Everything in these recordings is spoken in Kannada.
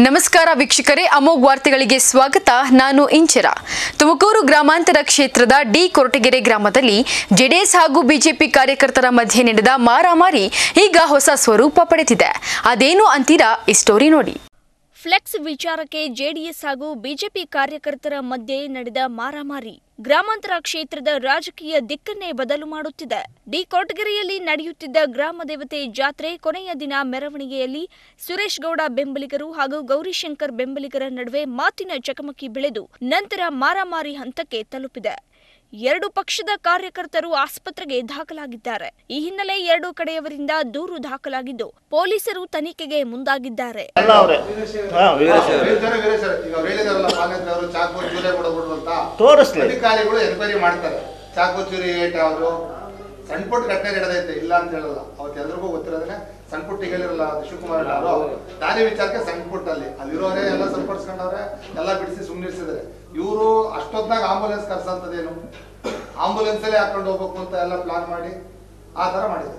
ನಮಸ್ಕಾರ ವೀಕ್ಷಕರೇ ಅಮೋಘ್ ವಾರ್ತೆಗಳಿಗೆ ಸ್ವಾಗತ ನಾನು ಇಂಚರ ತುಮಕೂರು ಗ್ರಾಮಾಂತರ ಕ್ಷೇತ್ರದ ಡಿ ಕೊರಟಗೆರೆ ಗ್ರಾಮದಲ್ಲಿ ಜೆಡಿಎಸ್ ಹಾಗೂ ಬಿಜೆಪಿ ಕಾರ್ಯಕರ್ತರ ಮಧ್ಯೆ ನಡೆದ ಮಾರಾಮಾರಿ ಈಗ ಹೊಸ ಸ್ವರೂಪ ಪಡೆದಿದೆ ಅದೇನು ಅಂತೀರಾ ಈ ಸ್ಟೋರಿ ನೋಡಿ ಫ್ಲೆಕ್ಸ್ ವಿಚಾರಕ್ಕೆ ಜೆಡಿಎಸ್ ಹಾಗೂ ಬಿಜೆಪಿ ಕಾರ್ಯಕರ್ತರ ಮಧ್ಯೆ ನಡೆದ ಮಾರಾಮಾರಿ ಗ್ರಾಮಾಂತರ ಕ್ಷೇತ್ರದ ರಾಜಕೀಯ ದಿಕ್ಕನ್ನೇ ಬದಲು ಮಾಡುತ್ತಿದೆ ಡಿ ಕೊರಟಗೆರೆಯಲ್ಲಿ ನಡೆಯುತ್ತಿದ್ದ ಗ್ರಾಮ ದೇವತೆ ಜಾತ್ರೆ ಕೊನೆಯ ದಿನ ಮೆರವಣಿಗೆಯಲ್ಲಿ ಸುರೇಶ್ ಗೌಡ ಬೆಂಬಲಿಗರು ಹಾಗೂ ಗೌರಿಶಂಕರ್ ಬೆಂಬಲಿಗರ ನಡುವೆ ಮಾತಿನ ಚಕಮಕಿ ಬೆಳೆದು ನಂತರ ಮಾರಾಮಾರಿ ಹಂತಕ್ಕೆ ತಲುಪಿದೆ ಎರಡು ಪಕ್ಷದ ಕಾರ್ಯಕರ್ತರು ಆಸ್ಪತ್ರೆಗೆ ದಾಖಲಾಗಿದ್ದಾರೆ ಈ ಹಿನ್ನೆಲೆ ಎರಡು ಕಡೆಯವರಿಂದ ದೂರು ದಾಖಲಾಗಿದ್ದು ಪೊಲೀಸರು ತನಿಖೆಗೆ ಮುಂದಾಗಿದ್ದಾರೆ ಅಲ್ಲ ಅವ್ರೆ ಹಾ ವೀರೇಶ್ ಅವ್ರೆ. ವೀರೇಶ್ ವೀರೇಶ್ ಈಗ ಅವ್ರು ಹೇಳಿದಾರಲ್ಲ ಪಾನೇಂದ್ರ ಅವರು ಚಾಕು ಚೂರಿ ಕೊಡಬಿಡ್ರು ಅಂತ ತೋರಿಸ್ಲಿ ಅಧಿಕಾರಿಗಳು ಎನ್ಕ್ವೈರಿ ಮಾಡ್ತಾರೆ ಚಾಕು ಚೂರಿ ಏಟ್ ಅವರು ಸಣ್ಣ ಪುಟ್ಟ ಘಟನೆ ನಡೆದೈತೆ ಇಲ್ಲ ಅಂತ ಹೇಳಲ್ಲ ಅವತ್ತು ಎಲ್ರಿಗೂ ಗೊತ್ತಿರೋದ್ರೆ ಸಣ್ಣ ಪುಟ್ಟ ಈಗ ಹೇಳಿರಲ್ಲ ಅದು ಶಿವಕುಮಾರ್ ಅವರು ದಾರಿ ವಿಚಾರಕ್ಕೆ ಸಣ್ಣ ಪುಟ್ಟ ಅಲ್ಲಿ ಅಲ್ಲಿರೋರೆ ಎಲ್ಲ ಸರಿಪಡಿಸ್ಕೊಂಡವ್ರೆ ಎಲ್ಲ ಬಿಡಿಸಿ ಸುಮ್ಮನಿಸಿದ್ದಾರೆ ಇವರು ಅಷ್ಟೊತ್ತಾಗ ಆಂಬುಲೆನ್ಸ್ ಕರ್ಸಂತದೇನು ಆಂಬುಲೆನ್ಸ್ ಅಲ್ಲೇ ಹಾಕೊಂಡು ಹೋಗ್ಬೇಕು ಅಂತ ಎಲ್ಲ ಪ್ಲಾನ್ ಮಾಡಿ ಆ ತರ ಮಾಡಿದ್ದಾರೆ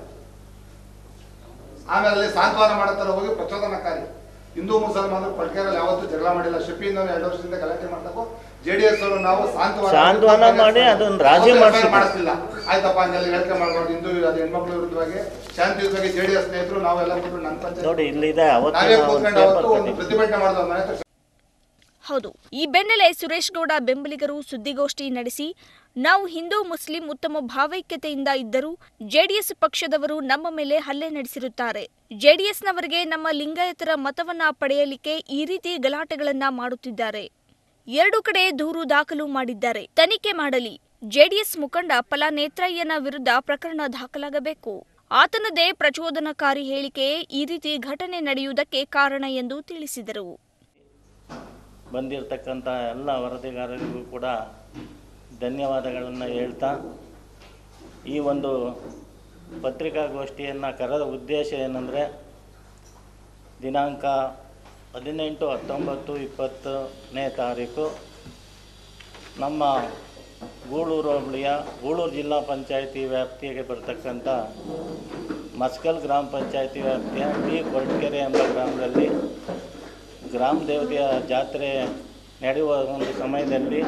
ಆಮೇಲೆ ಅಲ್ಲಿ ಸಾಂತ್ವನ ಮಾಡತ್ತರ ಹೋಗಿ ಪ್ರಚೋದನಕಾರಿ ಹಿಂದೂ ಮುಸಲ್ಮಾನರು ಪಟ್ಕೇರಲ್ಲಿ ಯಾವತ್ತೂ ಜಗಳ ಮಾಡಿಲ್ಲ ಶಿಪ್ಪಿಂದ ಎರಡು ವರ್ಷದಿಂದ ಗಲಾಟೆ ಮಾಡ್ತಕ್ಕೋ ಜೆಡಿಎಸ್ ಅವರು ನಾವು ಸಾಂತ್ವನ ಸಾಂತ್ವನ ಮಾಡಿ ಅದನ್ನ ರಾಜಿ ಯಾವತ್ತೂ ಮಾಡ್ಸಿದ್ರು. ಮಾಡಿಸ್ಲಿಲ್ಲ ಆಯ್ತಪ್ಪ ಹಂಗೆಲ್ಲ ಹೇಳಿಕೆ ಮಾಡ್ಬಾರ್ದು ಹಿಂದೂ ಅದು ಹೆಣ್ಮಕ್ಳು ವಿರುದ್ಧವಾಗಿ ಶಾಂತಿಯುತವಾಗಿ ಜೆಡಿಎಸ್ ಸ್ನೇಹಿತರು ನಾವೆಲ್ಲ ಕೂತ್ಕೊಂಡು ನನ್ನ ಪಂಚಾಯತ್ ನೋಡಿ ಇಲ್ಲಿದೆ ನಾವೇ ಅವತ್ತಿನ ಒಂದು ಕೂತ್ಕೊಂಡು ಪೇಪರ್ ಅವತ್ತು ಒಂದು ಕಟ್ಟಿಂಗ್ ಪ್ರತಿಭಟನೆ ಮಾಡಿದ ಮನೆ ಹತ್ರ ಹೌದು ಈ ಬೆನ್ನಲ್ಲೇ ಸುರೇಶ್ ಗೌಡ ಬೆಂಬಲಿಗರು ಸುದ್ದಿಗೋಷ್ಠಿ ನಡೆಸಿ ನಾವು ಹಿಂದೂ ಮುಸ್ಲಿಂ ಉತ್ತಮ ಭಾವೈಕ್ಯತೆಯಿಂದ ಇದ್ದರೂ ಜೆಡಿಎಸ್ ಪಕ್ಷದವರು ನಮ್ಮ ಮೇಲೆ ಹಲ್ಲೆ ನಡೆಸಿರುತ್ತಾರೆ ಜೆಡಿಎಸ್ನವರಿಗೆ ನಮ್ಮ ಲಿಂಗಾಯತರ ಮತವನ್ನ ಪಡೆಯಲಿಕ್ಕೆ ಈ ರೀತಿ ಗಲಾಟೆಗಳನ್ನ ಮಾಡುತ್ತಿದ್ದಾರೆ ಎರಡು ಕಡೆ ದೂರು ದಾಖಲು ಮಾಡಿದ್ದಾರೆ ತನಿಖೆ ಮಾಡಲಿ ಜೆಡಿಎಸ್ ಮುಖಂಡ ಫಲಾನೇತ್ರಯ್ಯನ ವಿರುದ್ಧ ಪ್ರಕರಣ ದಾಖಲಾಗಬೇಕು ಆತನದೇ ಪ್ರಚೋದನಕಾರಿ ಹೇಳಿಕೆಯೇ ಈ ರೀತಿ ಘಟನೆ ನಡೆಯುವುದಕ್ಕೆ ಕಾರಣ ಎಂದು ತಿಳಿಸಿದರು ಬಂದಿರತಕ್ಕಂಥ ಎಲ್ಲ ವರದಿಗಾರರಿಗೂ ಕೂಡ ಧನ್ಯವಾದಗಳನ್ನು ಹೇಳ್ತಾ ಈ ಒಂದು ಪತ್ರಿಕಾಗೋಷ್ಠಿಯನ್ನು ಕರೆದ ಉದ್ದೇಶ ಏನಂದರೆ ದಿನಾಂಕ ಹದಿನೆಂಟು ಹತ್ತೊಂಬತ್ತು ಇಪ್ಪತ್ತನೇ ತಾರೀಕು ನಮ್ಮ ಗೂಳೂರು ಹೋಬಳಿಯ ಗೂಳೂರು ಜಿಲ್ಲಾ ಪಂಚಾಯಿತಿ ವ್ಯಾಪ್ತಿಗೆ ಬರ್ತಕ್ಕಂಥ ಮಸ್ಕಲ್ ಗ್ರಾಮ ಪಂಚಾಯಿತಿ ವ್ಯಾಪ್ತಿಯ ಬಿ ಕೊರಟಗೆರೆ ಎಂಬ ಗ್ರಾಮದಲ್ಲಿ ಗ್ರಾಮ ದೇವತೆಯ ಜಾತ್ರೆ ನಡೆಯುವ ಒಂದು ಸಮಯದಲ್ಲಿ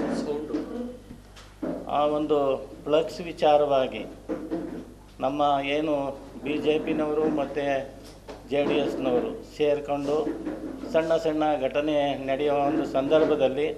ಆ ಒಂದು ಫ್ಲಕ್ಸ್ ವಿಚಾರವಾಗಿ ನಮ್ಮ ಏನು ಬಿ ಜೆ ಪಿನವರು ಮತ್ತು ಜೆ ಡಿ ಎಸ್ನವರು ಸೇರಿಕೊಂಡು ಸಣ್ಣ ಸಣ್ಣ ಘಟನೆ ನಡೆಯುವ ಒಂದು ಸಂದರ್ಭದಲ್ಲಿ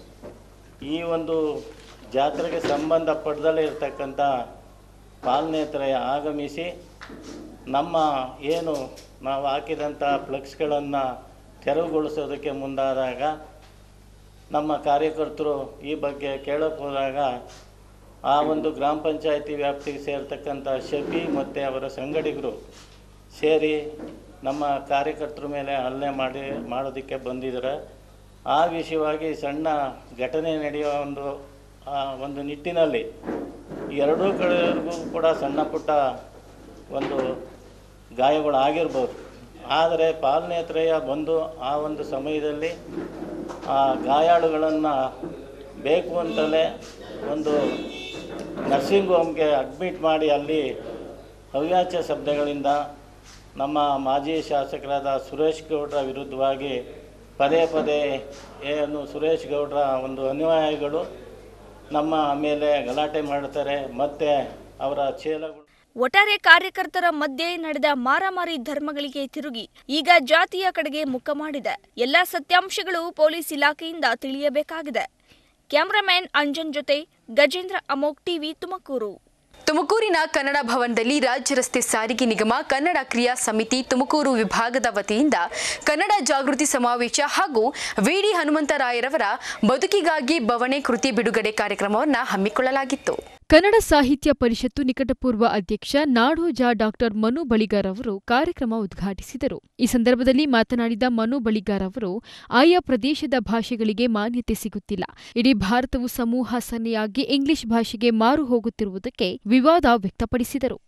ಈ ಒಂದು ಜಾತ್ರೆಗೆ ಸಂಬಂಧಪಟ್ಟದಲ್ಲೇ ಇರತಕ್ಕಂಥ ಪಾಲನೇತ್ರಯ ಆಗಮಿಸಿ ನಮ್ಮ ಏನು ನಾವು ಹಾಕಿದಂಥ ಫ್ಲೆಕ್ಸ್ಗಳನ್ನು ತೆರವುಗೊಳಿಸೋದಕ್ಕೆ ಮುಂದಾದಾಗ ನಮ್ಮ ಕಾರ್ಯಕರ್ತರು ಈ ಬಗ್ಗೆ ಕೇಳಕ್ಕೆ ಹೋದಾಗ ಆ ಒಂದು ಗ್ರಾಮ ಪಂಚಾಯತಿ ವ್ಯಾಪ್ತಿಗೆ ಸೇರ್ತಕ್ಕಂಥ ಶಫಿ ಮತ್ತು ಅವರ ಸಂಗಡಿಗರು ಸೇರಿ ನಮ್ಮ ಕಾರ್ಯಕರ್ತರ ಮೇಲೆ ಹಲ್ಲೆ ಮಾಡಿ ಮಾಡೋದಕ್ಕೆ ಬಂದಿದ್ದಾರೆ ಆ ವಿಷಯವಾಗಿ ಸಣ್ಣ ಘಟನೆ ನಡೆಯುವ ಒಂದು ಆ ಒಂದು ನಿಟ್ಟಿನಲ್ಲಿ ಎರಡೂ ಕಡೆಯವರಿಗೂ ಕೂಡ ಸಣ್ಣ ಪುಟ್ಟ ಒಂದು ಗಾಯಗಳು ಆಗಿರ್ಬೋದು ಆದರೆ ಪಾಲನೇತ್ರಯ ಬಂದು ಆ ಒಂದು ಸಮಯದಲ್ಲಿ ಆ ಗಾಯಾಳುಗಳನ್ನು ಬೇಕು ಅಂತಲೇ ಒಂದು ನರ್ಸಿಂಗ್ ಹೋಮ್ಗೆ ಅಡ್ಮಿಟ್ ಮಾಡಿ ಅಲ್ಲಿ ಹವ್ಯಾಚ ಶಬ್ದಗಳಿಂದ ನಮ್ಮ ಮಾಜಿ ಶಾಸಕರಾದ ಸುರೇಶ್ ಗೌಡ್ರ ವಿರುದ್ಧವಾಗಿ ಪದೇ ಪದೇ ಏನು ಸುರೇಶ್ ಗೌಡ್ರ ಒಂದು ಅನುಯಾಯಿಗಳು ನಮ್ಮ ಮೇಲೆ ಗಲಾಟೆ ಮಾಡ್ತಾರೆ ಮತ್ತು ಅವರ ಚೇಲಗಳು ಒಟ್ಟಾರೆ ಕಾರ್ಯಕರ್ತರ ಮಧ್ಯೆ ನಡೆದ ಮಾರಾಮಾರಿ ಧರ್ಮಗಳಿಗೆ ತಿರುಗಿ ಈಗ ಜಾತಿಯ ಕಡೆಗೆ ಮುಖ ಮಾಡಿದೆ ಎಲ್ಲ ಸತ್ಯಾಂಶಗಳು ಪೊಲೀಸ್ ಇಲಾಖೆಯಿಂದ ತಿಳಿಯಬೇಕಾಗಿದೆ ಕ್ಯಾಮರಾಮ್ಯಾನ್ ಅಂಜನ್ ಜೊತೆ ಗಜೇಂದ್ರ ಅಮೋಕ್ ಟಿವಿ ತುಮಕೂರು ತುಮಕೂರಿನ ಕನ್ನಡ ಭವನದಲ್ಲಿ ರಾಜ್ಯ ರಸ್ತೆ ಸಾರಿಗೆ ನಿಗಮ ಕನ್ನಡ ಕ್ರಿಯಾ ಸಮಿತಿ ತುಮಕೂರು ವಿಭಾಗದ ವತಿಯಿಂದ ಕನ್ನಡ ಜಾಗೃತಿ ಸಮಾವೇಶ ಹಾಗೂ ವಿಡಿ ಹನುಮಂತರಾಯರವರ ಬದುಕಿಗಾಗಿ ಬವಣೆ ಕೃತಿ ಬಿಡುಗಡೆ ಕಾರ್ಯಕ್ರಮವನ್ನು ಹಮ್ಮಿಕೊಳ್ಳಲಾಗಿತ್ತು ಕನ್ನಡ ಸಾಹಿತ್ಯ ಪರಿಷತ್ತು ನಿಕಟಪೂರ್ವ ಅಧ್ಯಕ್ಷ ನಾಡೋಜ ಡಾಕ್ಟರ್ ಮನು ಬಳಿಗಾರ್ ಅವರು ಕಾರ್ಯಕ್ರಮ ಉದ್ಘಾಟಿಸಿದರು ಈ ಸಂದರ್ಭದಲ್ಲಿ ಮಾತನಾಡಿದ ಮನು ಬಳಿಗಾರ್ ಅವರು ಆಯಾ ಪ್ರದೇಶದ ಭಾಷೆಗಳಿಗೆ ಮಾನ್ಯತೆ ಸಿಗುತ್ತಿಲ್ಲ ಇಡೀ ಭಾರತವು ಸಮೂಹ ಸನ್ನೆಯಾಗಿ ಇಂಗ್ಲಿಷ್ ಭಾಷೆಗೆ ಮಾರು ಹೋಗುತ್ತಿರುವುದಕ್ಕೆ ವಿವಾದ ವ್ಯಕ್ತಪಡಿಸಿದರು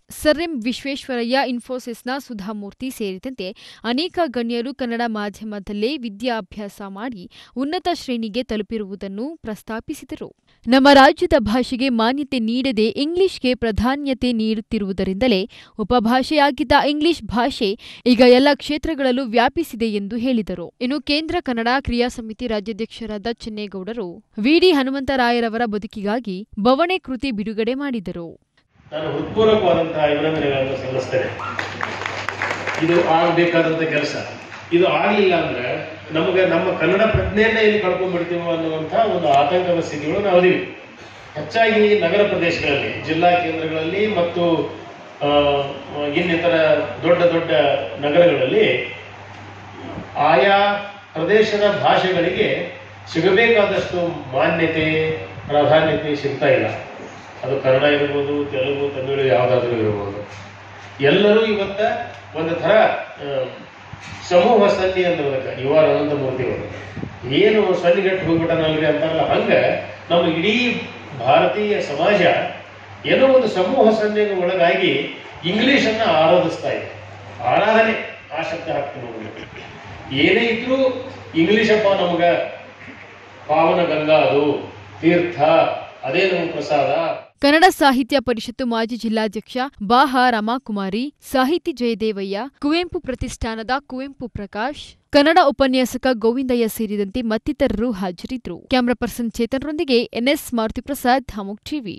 ಸರ್ ಎಂ ವಿಶ್ವೇಶ್ವರಯ್ಯ ಇನ್ಫೋಸಿಸ್ನ ಸುಧಾಮೂರ್ತಿ ಸೇರಿದಂತೆ ಅನೇಕ ಗಣ್ಯರು ಕನ್ನಡ ಮಾಧ್ಯಮದಲ್ಲೇ ವಿದ್ಯಾಭ್ಯಾಸ ಮಾಡಿ ಉನ್ನತ ಶ್ರೇಣಿಗೆ ತಲುಪಿರುವುದನ್ನು ಪ್ರಸ್ತಾಪಿಸಿದರು ನಮ್ಮ ರಾಜ್ಯದ ಭಾಷೆಗೆ ಮಾನ್ಯತೆ ನೀಡದೆ ಇಂಗ್ಲಿಷ್ಗೆ ಪ್ರಾಧಾನ್ಯತೆ ನೀಡುತ್ತಿರುವುದರಿಂದಲೇ ಉಪಭಾಷೆಯಾಗಿದ್ದ ಇಂಗ್ಲಿಷ್ ಭಾಷೆ ಈಗ ಎಲ್ಲ ಕ್ಷೇತ್ರಗಳಲ್ಲೂ ವ್ಯಾಪಿಸಿದೆ ಎಂದು ಹೇಳಿದರು ಇನ್ನು ಕೇಂದ್ರ ಕನ್ನಡ ಕ್ರಿಯಾ ಸಮಿತಿ ರಾಜ್ಯಾಧ್ಯಕ್ಷರಾದ ಚೆನ್ನೇಗೌಡರು ವಿಡಿ ಹನುಮಂತರಾಯರವರ ಬದುಕಿಗಾಗಿ ಬವಣೆ ಕೃತಿ ಬಿಡುಗಡೆ ಮಾಡಿದರು ನಾನು ಹೃತ್ಪೂರ್ವಕವಾದಂತಹ ಅಭಿನಂದನೆಗಳನ್ನು ಸಲ್ಲಿಸ್ತೇನೆ ಇದು ಆಗಬೇಕಾದಂಥ ಕೆಲಸ ಇದು ಆಗಲಿಲ್ಲ ಅಂದ್ರೆ ನಮಗೆ ನಮ್ಮ ಕನ್ನಡ ಪ್ರಜ್ಞೆಯನ್ನ ಇಲ್ಲಿ ಕಳ್ಕೊಂಡ್ಬಿಡ್ತೀವೋ ಅನ್ನುವಂಥ ಒಂದು ಆತಂಕದ ಸ್ಥಿತಿಗಳು ನಾವು ಅದೀವಿ ಹೆಚ್ಚಾಗಿ ನಗರ ಪ್ರದೇಶಗಳಲ್ಲಿ ಜಿಲ್ಲಾ ಕೇಂದ್ರಗಳಲ್ಲಿ ಮತ್ತು ಆ, ಇನ್ನಿತರ ದೊಡ್ಡ ದೊಡ್ಡ ನಗರಗಳಲ್ಲಿ ಆಯಾ ಪ್ರದೇಶದ ಭಾಷೆಗಳಿಗೆ ಸಿಗಬೇಕಾದಷ್ಟು ಮಾನ್ಯತೆ ಪ್ರಾಧಾನ್ಯತೆ ಸಿಗ್ತಾ ಇಲ್ಲ ಅದು ಕನ್ನಡ ಇರ್ಬೋದು ತೆಲುಗು ತಮಿಳು ಯಾವುದಾದ್ರೂ ಇರ್ಬೋದು ಎಲ್ಲರೂ ಇವತ್ತ ಒಂದು ಥರ ಆ, ಸಮೂಹ ಸನ್ನಿ ಅನ್ನೋದಕ್ಕೆ ಯು ಆರ್ ಅನಂತಮೂರ್ತಿ ಅವರು ಏನು ಸನ್ನಿಗಟ್ಟು ಹೋಗ್ಬಿಟ್ಟನಲ್ರಿ ಅಂತಾರಲ್ಲ ಹಂಗ ನಮ್ಮ ಇಡೀ ಭಾರತೀಯ ಸಮಾಜ ಏನೋ ಒಂದು ಸಮೂಹ ಸನ್ನಿಗೆ ಒಳಗಾಗಿ ಇಂಗ್ಲಿಷನ್ನ ಆರಾಧಿಸ್ತಾ ಇದೆ ಆರಾಧನೆ ಆ ಶಬ್ದ ಹಾಕ್ತೀನಿ ನೋಡ್ಬೇಕು ಏನೇ ಇದ್ರೂ ಇಂಗ್ಲಿಷಪ್ಪ ನಮಗ ಪಾವನ ಗಂಗಾ ಅದು ತೀರ್ಥ ಅದೇ ನಮಗೆ ಪ್ರಸಾದ ಕನ್ನಡ ಸಾಹಿತ್ಯ ಪರಿಷತ್ತು ಮಾಜಿ ಜಿಲ್ಲಾಧ್ಯಕ್ಷ ಬಾಹ ರಮಾಕುಮಾರಿ ಸಾಹಿತಿ ಜಯದೇವಯ್ಯ ಕುವೆಂಪು ಪ್ರತಿಷ್ಠಾನದ ಕುವೆಂಪು ಪ್ರಕಾಶ್ ಕನ್ನಡ ಉಪನ್ಯಾಸಕ ಗೋವಿಂದಯ್ಯ ಸೇರಿದಂತೆ ಮತ್ತಿತರರು ಹಾಜರಿದ್ದರು ಕ್ಯಾಮರಾ ಪರ್ಸನ್ ಚೇತನ್ರೊಂದಿಗೆ ಎನ್ಎಸ್ ಮಾರುತಿಪ್ರಸಾದ್ ಹಮುಕ್ ಟಿವಿ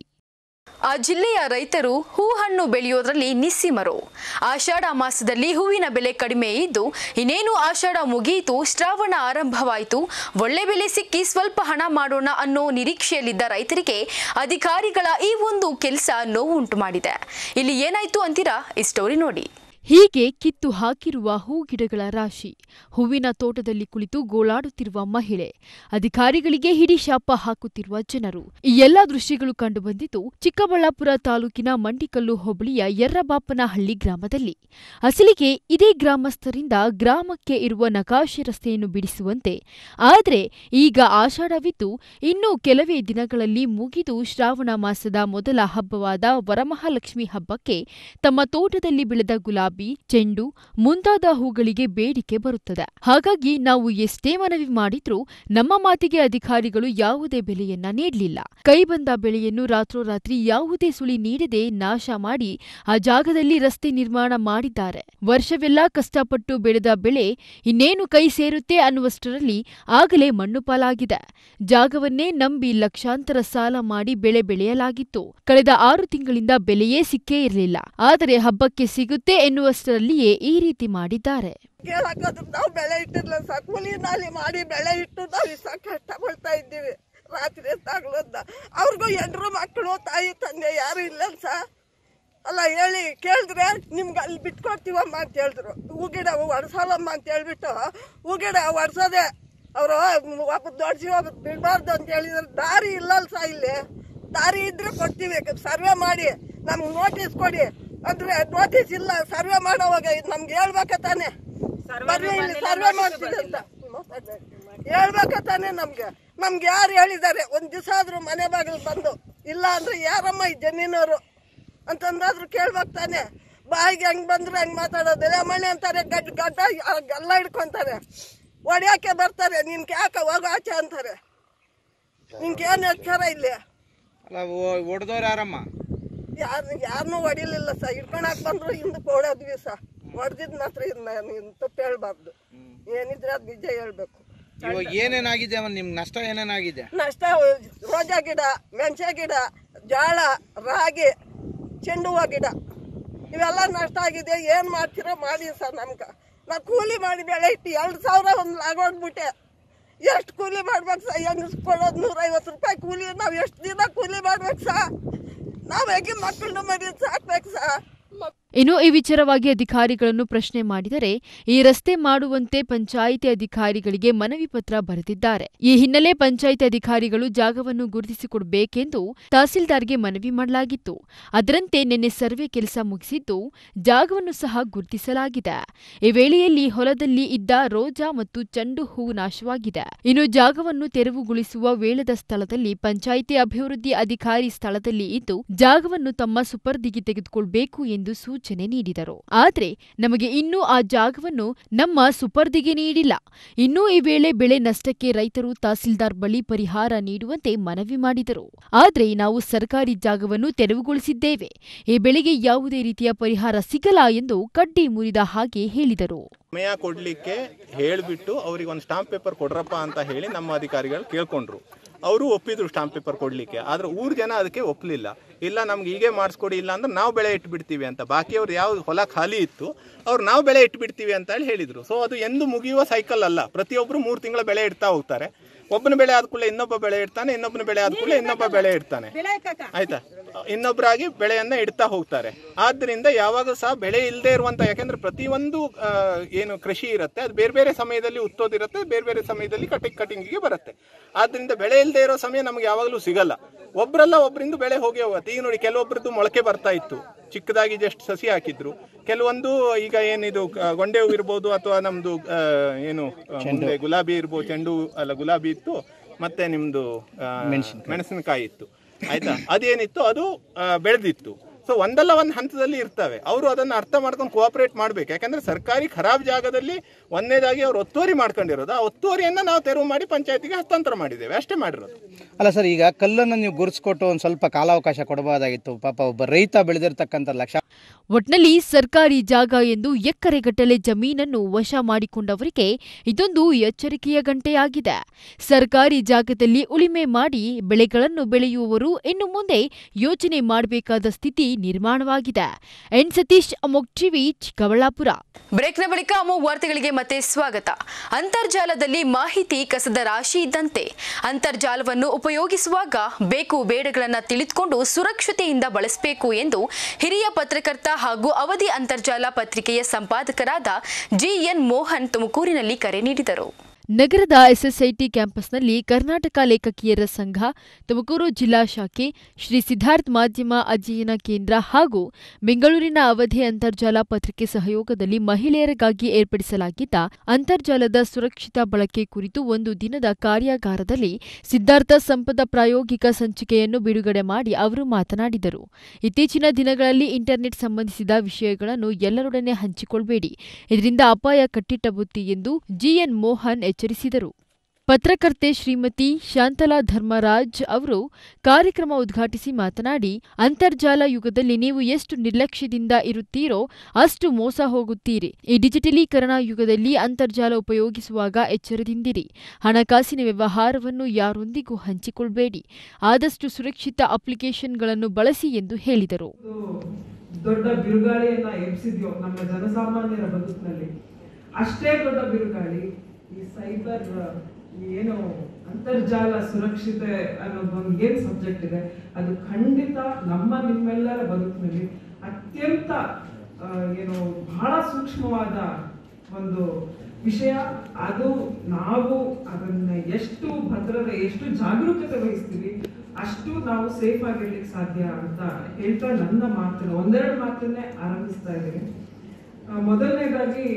ಆ ಜಿಲ್ಲೆಯ ರೈತರು ಹೂ ಹಣ್ಣು ಬೆಳೆಯೋದ್ರಲ್ಲಿ ನಿಸ್ಸೀಮರು ಆಷಾಢ ಮಾಸದಲ್ಲಿ ಹೂವಿನ ಬೆಲೆ ಕಡಿಮೆ ಇದ್ದು ಇನ್ನೇನು ಆಷಾಢ ಮುಗಿಯಿತು ಶ್ರಾವಣ ಆರಂಭವಾಯಿತು ಒಳ್ಳೆ ಬೆಲೆ ಸಿಕ್ಕಿ ಸ್ವಲ್ಪ ಹಣ ಮಾಡೋಣ ಅನ್ನೋ ನಿರೀಕ್ಷೆಯಲ್ಲಿದ್ದ ರೈತರಿಗೆ ಅಧಿಕಾರಿಗಳ ಈ ಒಂದು ಕೆಲಸ ನೋವು ಉಂಟು ಮಾಡಿದೆ ಇಲ್ಲಿ ಏನಾಯ್ತು ಅಂತೀರಾ ಈ ಸ್ಟೋರಿ ನೋಡಿ ಹೀಗೆ ಕಿತ್ತು ಹಾಕಿರುವ ಹೂ ಗಿಡಗಳ ರಾಶಿ ಹೂವಿನ ತೋಟದಲ್ಲಿ ಕುಳಿತು ಗೋಳಾಡುತ್ತಿರುವ ಮಹಿಳೆ ಅಧಿಕಾರಿಗಳಿಗೆ ಹಿಡಿ ಶಾಪ ಹಾಕುತ್ತಿರುವ ಜನರು ಈ ಎಲ್ಲಾ ದೃಶ್ಯಗಳು ಕಂಡುಬಂದಿದ್ದು ಚಿಕ್ಕಬಳ್ಳಾಪುರ ತಾಲೂಕಿನ ಮಂಡಿಕಲ್ಲು ಹೋಬಳಿಯ ಯರ್ರಬಾಪನಹಳ್ಳಿ ಗ್ರಾಮದಲ್ಲಿ ಅಸಲಿಗೆ ಇದೇ ಗ್ರಾಮಸ್ಥರಿಂದ ಗ್ರಾಮಕ್ಕೆ ಇರುವ ನಕಾಶೆ ರಸ್ತೆಯನ್ನು ಬಿಡಿಸುವಂತೆ ಆದರೆ ಈಗ ಆಷಾಢವಿದ್ದು ಇನ್ನು ಕೆಲವೇ ದಿನಗಳಲ್ಲಿ ಮುಗಿದು ಶ್ರಾವಣ ಮಾಸದ ಮೊದಲ ಹಬ್ಬವಾದ ವರಮಹಾಲಕ್ಷ್ಮಿ ಹಬ್ಬಕ್ಕೆ ತಮ್ಮ ತೋಟದಲ್ಲಿ ಬೆಳೆದ ಗುಲಾಬಿ ಚೆಂಡು ಮುಂತಾದ ಹೂಗಳಿಗೆ ಬೇಡಿಕೆ ಬರುತ್ತದೆ ಹಾಗಾಗಿ ನಾವು ಎಷ್ಟೇ ಮನವಿ ಮಾಡಿದ್ರೂ ನಮ್ಮ ಮಾತಿಗೆ ಅಧಿಕಾರಿಗಳು ಯಾವುದೇ ಬೆಲೆಯನ್ನ ನೀಡಲಿಲ್ಲ ಕೈ ಬಂದ ಬೆಳೆಯನ್ನು ರಾತ್ರೋರಾತ್ರಿ ಯಾವುದೇ ಸುಳಿ ನೀಡದೆ ನಾಶ ಮಾಡಿ ಆ ಜಾಗದಲ್ಲಿ ರಸ್ತೆ ನಿರ್ಮಾಣ ಮಾಡಿದ್ದಾರೆ ವರ್ಷವೆಲ್ಲ ಕಷ್ಟಪಟ್ಟು ಬೆಳೆದ ಬೆಳೆ ಇನ್ನೇನು ಕೈ ಸೇರುತ್ತೆ ಅನ್ನುವಷ್ಟರಲ್ಲಿ ಆಗಲೇ ಮಣ್ಣು ಪಾಲಾಗಿದೆ ಜಾಗವನ್ನೇ ನಂಬಿ ಲಕ್ಷಾಂತರ ಸಾಲ ಮಾಡಿ ಬೆಳೆ ಬೆಳೆಯಲಾಗಿತ್ತು ಕಳೆದ ಆರು ತಿಂಗಳಿಂದ ಬೆಲೆಯೇ ಸಿಕ್ಕೇ ಇರಲಿಲ್ಲ ಆದರೆ ಹಬ್ಬಕ್ಕೆ ಸಿಗುತ್ತೆ ಎನ್ನುವಷ್ಟರಲ್ಲಿಯೇ ಈ ರೀತಿ ಮಾಡಿದ್ದಾರೆ ಕೇಳಕ್ಕಾದ್ರೂ ನಾವು ಬೆಳೆ ಇಟ್ಟಿರ್ಲ ಸಹ ಕೂಲಿ ನಾಲಿ ಮಾಡಿ ಬೆಳೆ ಇಟ್ಟು ನಾವು ಇಷ್ಟ ಕಷ್ಟಪಡ್ತಾ ಇದ್ದೀವಿ ರಾತ್ರಿ ಎತ್ತಾಗ್ಲಂತ ಅವ್ರಿಗೂ ಹೆಂಡ್ರು ಮಕ್ಕಳು ತಾಯಿ ತಂದೆ ಯಾರು ಇಲ್ಲ ಸಹ ಅಲ್ಲ ಹೇಳಿ ಕೇಳಿದ್ರೆ ನಿಮ್ಗೆ ಅಲ್ಲಿ ಬಿಟ್ಕೊಡ್ತೀವಮ್ಮ ಅಂತ ಹೇಳಿದ್ರು ಹೂ ಗಿಡ ಒಡ್ಸಲ್ಲಮ್ಮ ಅಂತ ಹೇಳ್ಬಿಟ್ಟು ಹೂ ಗಿಡ ಒಡ್ಸೋದೆ ಅವರು ಒಬ್ಬ ದೊಡ್ಸಿ ಒಬ್ಬ ಬಿಡಬಾರ್ದು ಅಂತ ಹೇಳಿದ್ರು ದಾರಿ ಇಲ್ಲಲ್ಲ ಸಹ ಇಲ್ಲಿ ದಾರಿ ಇದ್ರೆ ಕೊಡ್ತೀವಿ ಸರ್ವೆ ಮಾಡಿ ನಮ್ಗೆ ನೋಟಿಸ್ ಕೊಡಿ ಅಂದ್ರೆ ನೋಟಿಸ್ ಇಲ್ಲ ಸರ್ವೆ ಮಾಡೋವಾಗ ಇದ್ ನಮ್ಗೆ ಹೇಳ್ಬೇಕ ತಾನೆ ಬರ್ರಿ ಇಲ್ಲಿ ಸರ್ವೆ ಮಾಡ್ತೀವಿ ಅಂತ ಹೇಳ್ಬೇಕ ತಾನೆ ನಮ್ಗೆ ನಮ್ಗೆ ಯಾರು ಹೇಳಿದ್ದಾರೆ ಒಂದ್ ದಿವಸ ಆದ್ರೂ ಮನೆ ಬಾಗಿಲು ಬಂದು ಇಲ್ಲ ಅಂದ್ರೆ ಯಾರಮ್ಮ ಈ ಜಮೀನವರು ಅಂತಂದಾದ್ರು ಕೇಳ್ಬೇಕು ತಾನೆ ಬಾಯಿಗೆ ಹೆಂಗ್ ಬಂದ್ರೆ ಹೆಂಗ್ ಮಾತಾಡೋದು ಮನೆ ಅಂತಾರೆ ಗಡ್ ಗಡ್ಡ ಗಲ್ಲ ಹಿಡ್ಕೊಂತಾರೆ ಹೊಡ್ಯಾಕೆ ಬರ್ತಾರೆ ನಿನ್ಗೆ ಯಾಕೆ ಹೋಗೋ ಆಚೆ ಅಂತಾರೆ ನಿನ್ಗೆ ಏನು ಎಚ್ಚರ ಇಲ್ಲಿ ಅಲ್ಲ ಹೊಡೆದವ್ರು ಯಾರಮ್ಮ ಯಾರು ಯಾರನ್ನೂ ಹೊಡಿಲಿಲ್ಲ ಸರ್ ಹಿಡ್ಕೊಳಕ್ ಬಂದ್ರು ಹಿಂದಕ್ಕೆ ಓಡೋದ್ವಿ ಸರ್ ಹೊಡೆದಿದ್ ಮಾತ್ರ ಇನ್ನು ತಪ್ಪು ಹೇಳ್ಬಾರ್ದು ಏನಿದ್ರೆ ಅದು ನಿಜ ಹೇಳ್ಬೇಕು ಇವಾಗ ಏನೇನಾಗಿದೆ ಅಮ್ಮ ನಿಮ್ಗೆ ನಷ್ಟ ಏನೇನಾಗಿದೆ ನಷ್ಟ ರೋಜಾ ಗಿಡ ಮೆಣಸೆ ಗಿಡ ಜೋಳ ರಾಗಿ ಚೆಂಡು ಹೂವು ಗಿಡ ಇವೆಲ್ಲ ನಷ್ಟ ಆಗಿದೆ ಏನು ಮಾಡ್ತೀರೋ ಮಾಡಿ ಸರ್ ನಮ್ಗೆ ನಾ ಕೂಲಿ ಮಾಡಿ ಬೆಳೆ ಇಟ್ಟು ಎರಡು ಸಾವಿರ ಒಂದು ಲಾಗೋಡ್ಬಿಟ್ಟೆ ಎಷ್ಟು ಕೂಲಿ ಮಾಡ್ಬೇಕು ಸರ್ ಹೆಂಗ್ ಕೊಡೋದು ನೂರೈವತ್ತು ರೂಪಾಯಿ ಕೂಲಿ ನಾವು ಎಷ್ಟು ದಿನ ಕೂಲಿ ಮಾಡ್ಬೇಕು ಸರ್ ನಾವು ಹೇಗೆ ಮಕ್ಕಳನ್ನ ಮರಿ ಸಾಕ್ಬೇಕು ಸರ್ ಇನ್ನು ಈ ವಿಚಾರವಾಗಿ ಅಧಿಕಾರಿಗಳನ್ನು ಪ್ರಶ್ನೆ ಮಾಡಿದರೆ ಈ ರಸ್ತೆ ಮಾಡುವಂತೆ ಪಂಚಾಯಿತಿ ಅಧಿಕಾರಿಗಳಿಗೆ ಮನವಿ ಪತ್ರ ಬರೆದಿದ್ದಾರೆ ಈ ಹಿನ್ನೆಲೆ ಪಂಚಾಯಿತಿ ಅಧಿಕಾರಿಗಳು ಜಾಗವನ್ನು ಗುರುತಿಸಿಕೊಡಬೇಕೆಂದು ತಹಸೀಲ್ದಾರ್ಗೆ ಮನವಿ ಮಾಡಲಾಗಿತ್ತು ಅದರಂತೆ ನಿನ್ನೆ ಸರ್ವೆ ಕೆಲಸ ಮುಗಿಸಿದ್ದು ಜಾಗವನ್ನು ಸಹ ಗುರುತಿಸಲಾಗಿದೆ ಈ ವೇಳೆಯಲ್ಲಿ ಹೊಲದಲ್ಲಿ ಇದ್ದ ರೋಜಾ ಮತ್ತು ಚೆಂಡು ಹೂವು ನಾಶವಾಗಿದೆ ಇನ್ನು ಜಾಗವನ್ನು ತೆರವುಗೊಳಿಸುವ ವೇಳದ ಸ್ಥಳದಲ್ಲಿ ಪಂಚಾಯಿತಿ ಅಭಿವೃದ್ಧಿ ಅಧಿಕಾರಿ ಸ್ಥಳದಲ್ಲಿ ಇದ್ದು ಜಾಗವನ್ನು ತಮ್ಮ ಸುಪರ್ದಿಗೆ ತೆಗೆದುಕೊಳ್ಬೇಕು ಎಂದು ಸೂಚನೆ ನೀಡಿದರು ಆದರೆ ನಮಗೆ ಇನ್ನೂ ಆ ಜಾಗವನ್ನು ನಮ್ಮ ಸುಪರ್ದಿಗೆ ನೀಡಿಲ್ಲ ಇನ್ನೂ ಈ ವೇಳೆ ಬೆಳೆ ನಷ್ಟಕ್ಕೆ ರೈತರು ತಹಸೀಲ್ದಾರ್ ಬಳಿ ಪರಿಹಾರ ನೀಡುವಂತೆ ಮನವಿ ಮಾಡಿದರು ಆದರೆ ನಾವು ಸರ್ಕಾರಿ ಜಾಗವನ್ನು ತೆರವುಗೊಳಿಸಿದ್ದೇವೆ ಈ ಬೆಳೆಗೆ ಯಾವುದೇ ರೀತಿಯ ಪರಿಹಾರ ಸಿಗಲ್ಲ ಎಂದು ಕಡ್ಡಿ ಮುರಿದ ಹಾಗೆ ಹೇಳಿದರು ಸಮಯ ಕೊಡ್ಲಿಕ್ಕೆ ಹೇಳ್ಬಿಟ್ಟು ಅವ್ರಿಗೆ ಒಂದು ಸ್ಟಾಂಪ್ ಪೇಪರ್ ಕೊಡ್ರಪ್ಪ ಅಂತ ಹೇಳಿ ನಮ್ಮ ಅಧಿಕಾರಿಗಳು ಕೇಳ್ಕೊಂಡ್ರು ಅವರು ಒಪ್ಪಿದ್ರು ಸ್ಟಾಂಪ್ ಪೇಪರ್ ಕೊಡ್ಲಿಕ್ಕೆ ಆದ್ರೆ ಊರ್ ಜನ ಅದಕ್ಕೆ ಒಪ್ಪಲಿಲ್ಲ ಇಲ್ಲ ನಮ್ಗೆ ಹೀಗೆ ಮಾಡಿಸ್ಕೊಡಿ ಇಲ್ಲ ಅಂದ್ರೆ ನಾವು ಬೆಳೆ ಇಟ್ಬಿಡ್ತೀವಿ ಅಂತ ಬಾಕಿಯವ್ರು ಯಾವ ಹೊಲ ಖಾಲಿ ಇತ್ತು ಅವ್ರು ನಾವು ಬೆಳೆ ಇಟ್ಬಿಡ್ತೀವಿ ಅಂತ ಹೇಳಿ ಹೇಳಿದ್ರು ಸೊ ಅದು ಎಂದು ಮುಗಿಯುವ ಸೈಕಲ್ ಅಲ್ಲ ಪ್ರತಿಯೊಬ್ಬರು ಮೂರು ತಿಂಗಳ ಬೆಳೆ ಇಡ್ತಾ ಹೋಗ್ತಾರೆ ಒಬ್ಬನ ಬೆಳೆ ಆದ ಕೂಡಲೇ ಇನ್ನೊಬ್ಬ ಬೆಳೆ ಇಡ್ತಾನೆ ಇನ್ನೊಬ್ಬನ ಬೆಳೆ ಆದ ಕೂಡಲೇ ಇನ್ನೊಬ್ಬ ಬೆಳೆ ಇಡ್ತಾನೆ ಆಯ್ತಾ ಇನ್ನೊಬ್ಬರಾಗಿ ಬೆಳೆಯನ್ನ ಇಡ್ತಾ ಹೋಗ್ತಾರೆ ಆದ್ರಿಂದ ಯಾವಾಗ ಸಹ ಬೆಳೆ ಇಲ್ಲದೆ ಇರುವಂತ ಯಾಕಂದ್ರೆ ಪ್ರತಿಯೊಂದು ಆ, ಏನು ಕೃಷಿ ಇರುತ್ತೆ ಅದು ಬೇರೆ ಬೇರೆ ಸಮಯದಲ್ಲಿ ಉತ್ತೋದಿರುತ್ತೆ ಬೇರೆ ಬೇರೆ ಸಮಯದಲ್ಲಿ ಕಟಿಂಗ್ ಕಟಿಂಗಿಗೆ ಬರುತ್ತೆ ಆದ್ರಿಂದ ಬೆಳೆ ಇಲ್ಲದೆ ಇರೋ ಸಮಯ ನಮ್ಗೆ ಯಾವಾಗಲೂ ಸಿಗಲ್ಲ ಒಬ್ರಲ್ಲ ಒಬ್ರಿಂದ ಬೆಳೆ ಹೋಗಿ ಹೋಗುತ್ತೆ ಈಗ ನೋಡಿ ಕೆಲವೊಬ್ರದ್ದು ಮೊಳಕೆ ಬರ್ತಾ ಇತ್ತು ಚಿಕ್ಕದಾಗಿ ಜಸ್ಟ್ ಸಸಿ ಹಾಕಿದ್ರು ಕೆಲವೊಂದು ಈಗ ಏನಿದು ಆ, ಗೊಂಡೆ ಹೂ ಇರ್ಬೋದು ಅಥವಾ ನಮ್ದು ಆ, ಏನು ಆ, ಮುಂದೆ ಗುಲಾಬಿ ಇರ್ಬೋದು ಚೆಂಡು ಹೂ ಅಲ್ಲ ಗುಲಾಬಿ ಇತ್ತು ಮತ್ತೆ ನಿಮ್ದು ಆ, ಮೆಣಸಿನಕಾಯಿ ಇತ್ತು ಆಯ್ತಾ ಅದೇನಿತ್ತು ಅದು ಆ, ಬೆಳೆದಿತ್ತು ಸೊ ಒಂದಲ್ಲ ಒಂದು ಹಂತದಲ್ಲಿ ಇರ್ತವೆ ಅವರು ಅದನ್ನ ಅರ್ಥ ಮಾಡ್ಕೊಂಡು ಕೋಆಪರೇಟ್ ಮಾಡ್ಬೇಕು ಯಾಕಂದ್ರೆ ಸರ್ಕಾರಿ ಖರಾಬ್ ಜಾಗದಲ್ಲಿ ಒಂದನೇದಾಗಿ ಅವ್ರು ಒತ್ತುವರಿ ಮಾಡ್ಕೊಂಡಿರೋದು ಆ ಒತ್ತುವರಿಯನ್ನ ನಾವು ತೆರವು ಮಾಡಿ ಪಂಚಾಯತಿಗೆ ಹಸ್ತಾಂತರ ಮಾಡಿದ್ದೇವೆ ಅಷ್ಟೇ ಮಾಡಿರೋದು ಅಲ್ಲ ಸರ್ ಈಗ ಕಲ್ಲನ್ನು ನೀವು ಗುರುಸ್ಕೊಟ್ಟು ಒಂದು ಸ್ವಲ್ಪ ಕಾಲಾವಕಾಶ ಕೊಡಬಹುದಾಗಿತ್ತು ಪಾಪ ಒಬ್ಬ ರೈತ ಬೆಳೆದಿರ್ತಕ್ಕಂಥ ಲಕ್ಷ ಒಟ್ನಲ್ಲಿ ಸರ್ಕಾರಿ ಜಾಗ ಎಂದು ಎಕರೆಗಟ್ಟಲೆ ಜಮೀನನ್ನು ವಶ ಮಾಡಿಕೊಂಡವರಿಗೆ ಇದೊಂದು ಎಚ್ಚರಿಕೆಯ ಗಂಟೆಯಾಗಿದೆ ಸರ್ಕಾರಿ ಜಾಗದಲ್ಲಿ ಉಳಿಮೆ ಮಾಡಿ ಬೆಳೆಗಳನ್ನು ಬೆಳೆಯುವವರು ಇನ್ನು ಮುಂದೆ ಯೋಚನೆ ಮಾಡಬೇಕಾದ ಸ್ಥಿತಿ ನಿರ್ಮಾಣವಾಗಿದೆ ಎನ್ ಸತೀಶ್ ಅಮೋಕ್ ಟಿವಿ ಚಿಕ್ಕಬಳ್ಳಾಪುರ ಬ್ರೇಕ್ನ ಬಳಿಕ ಅಮೋಘ್ ವಾರ್ತೆಗಳಿಗೆ ಮತ್ತೆ ಸ್ವಾಗತ ಅಂತರ್ಜಾಲದಲ್ಲಿ ಮಾಹಿತಿ ಕಸದ ರಾಶಿ ಇದ್ದಂತೆ ಅಂತರ್ಜಾಲವನ್ನು ಉಪಯೋಗಿಸುವಾಗ ಬೇಕು ಬೇಡಗಳನ್ನು ತಿಳಿದುಕೊಂಡು ಸುರಕ್ಷತೆಯಿಂದ ಬಳಸಬೇಕು ಎಂದು ಹಿರಿಯ ಪತ್ರಕರ್ತ ಹಾಗೂ ಅವಧಿ ಅಂತರ್ಜಾಲ ಪತ್ರಿಕೆಯ ಸಂಪಾದಕರಾದ ಜಿಎನ್ ಮೋಹನ್ ತುಮಕೂರಿನಲ್ಲಿ ಕರೆ ನೀಡಿದರು ನಗರದ ಎಸ್ಎಸ್ಐಟಿ ಕ್ಯಾಂಪಸ್ನಲ್ಲಿ ಕರ್ನಾಟಕ ಲೇಖಕಿಯರ ಸಂಘ ತುಮಕೂರು ಜಿಲ್ಲಾ ಶಾಖೆ ಶ್ರೀ ಸಿದ್ಧಾರ್ಥ್ ಮಾಧ್ಯಮ ಅಧ್ಯಯನ ಕೇಂದ್ರ ಹಾಗೂ ಬೆಂಗಳೂರಿನ ಅವಧಿ ಅಂತರ್ಜಾಲ ಪತ್ರಿಕೆ ಸಹಯೋಗದಲ್ಲಿ ಮಹಿಳೆಯರಿಗಾಗಿ ಏರ್ಪಡಿಸಲಾಗಿದ್ದ ಅಂತರ್ಜಾಲದ ಸುರಕ್ಷಿತ ಬಳಕೆ ಕುರಿತು ಒಂದು ದಿನದ ಕಾರ್ಯಾಗಾರದಲ್ಲಿ ಸಿದ್ಧಾರ್ಥ ಸಂಪದ ಪ್ರಾಯೋಗಿಕ ಸಂಚಿಕೆಯನ್ನು ಬಿಡುಗಡೆ ಮಾಡಿ ಅವರು ಮಾತನಾಡಿದರು ಇತ್ತೀಚಿನ ದಿನಗಳಲ್ಲಿ ಇಂಟರ್ನೆಟ್ ಸಂಬಂಧಿಸಿದ ವಿಷಯಗಳನ್ನು ಎಲ್ಲರೊಡನೆ ಹಂಚಿಕೊಳ್ಳಬೇಡಿ ಇದರಿಂದ ಅಪಾಯ ಕಟ್ಟಿಟ್ಟ ಬುತ್ತಿ ಎಂದು ಜಿಎನ್ ಮೋಹನ್ ಎಚ್ಚರಿಸಿದರು ಪತ್ರಕರ್ತೆ ಶ್ರೀಮತಿ ಶಾಂತಲಾ ಧರ್ಮರಾಜ್ ಅವರು ಕಾರ್ಯಕ್ರಮ ಉದ್ಘಾಟಿಸಿ ಮಾತನಾಡಿ ಅಂತರ್ಜಾಲ ಯುಗದಲ್ಲಿ ನೀವು ಎಷ್ಟು ನಿರ್ಲಕ್ಷ್ಯದಿಂದ ಇರುತ್ತೀರೋ ಅಷ್ಟು ಮೋಸ ಹೋಗುತ್ತೀರಿ ಈ ಡಿಜಿಟಲೀಕರಣ ಯುಗದಲ್ಲಿ ಅಂತರ್ಜಾಲ ಉಪಯೋಗಿಸುವಾಗ ಎಚ್ಚರದಿಂದಿರಿ ಹಣಕಾಸಿನ ವ್ಯವಹಾರವನ್ನು ಯಾರೊಂದಿಗೂ ಹಂಚಿಕೊಳ್ಳಬೇಡಿ ಆದಷ್ಟು ಸುರಕ್ಷಿತ ಅಪ್ಲಿಕೇಶನ್ಗಳನ್ನು ಬಳಸಿ ಎಂದು ಹೇಳಿದರು ದೊಡ್ಡ ಬಿರುಗಾಳಿಯನ್ನ ಎಬ್ಸಿದ್ಯೋ ನಮ್ಮ ಜನಸಾಮಾನ್ಯರ ಬದುಕಿನಲ್ಲಿ ಅಷ್ಟೇ ದೊಡ್ಡ ಬಿರುಗಾಳಿ ಈ ಸೈಬರ್ ಏನು ಅಂತರ್ಜಾಲ ಸುರಕ್ಷತೆ ಅನ್ನೋದೊಂದು ಏನ್ ಸಬ್ಜೆಕ್ಟ್ ಇದೆ ಅದು ಖಂಡಿತ ನಮ್ಮ ನಿಮ್ಮೆಲ್ಲರ ಬದುಕಿನಲ್ಲಿ ಅತ್ಯಂತ ಆ, ಏನು ಬಹಳ ಸೂಕ್ಷ್ಮವಾದ ಒಂದು ವಿಷಯ ಅದು ನಾವು ಅದನ್ನ ಎಷ್ಟು ಭದ್ರತೆ ಎಷ್ಟು ಜಾಗರೂಕತೆ ವಹಿಸ್ತೀವಿ ಅಷ್ಟು ನಾವು ಸೇಫ್ ಆಗಿರ್ಲಿಕ್ಕೆ ಸಾಧ್ಯ ಅಂತ ಹೇಳ್ತಾ ನನ್ನ ಮಾತನ್ನ ಒಂದೆರಡು ಮಾತನ್ನೇ ಆರಂಭಿಸ್ತಾ ಇದ್ದೀನಿ ಆ, ಮೊದಲನೇದಾಗಿ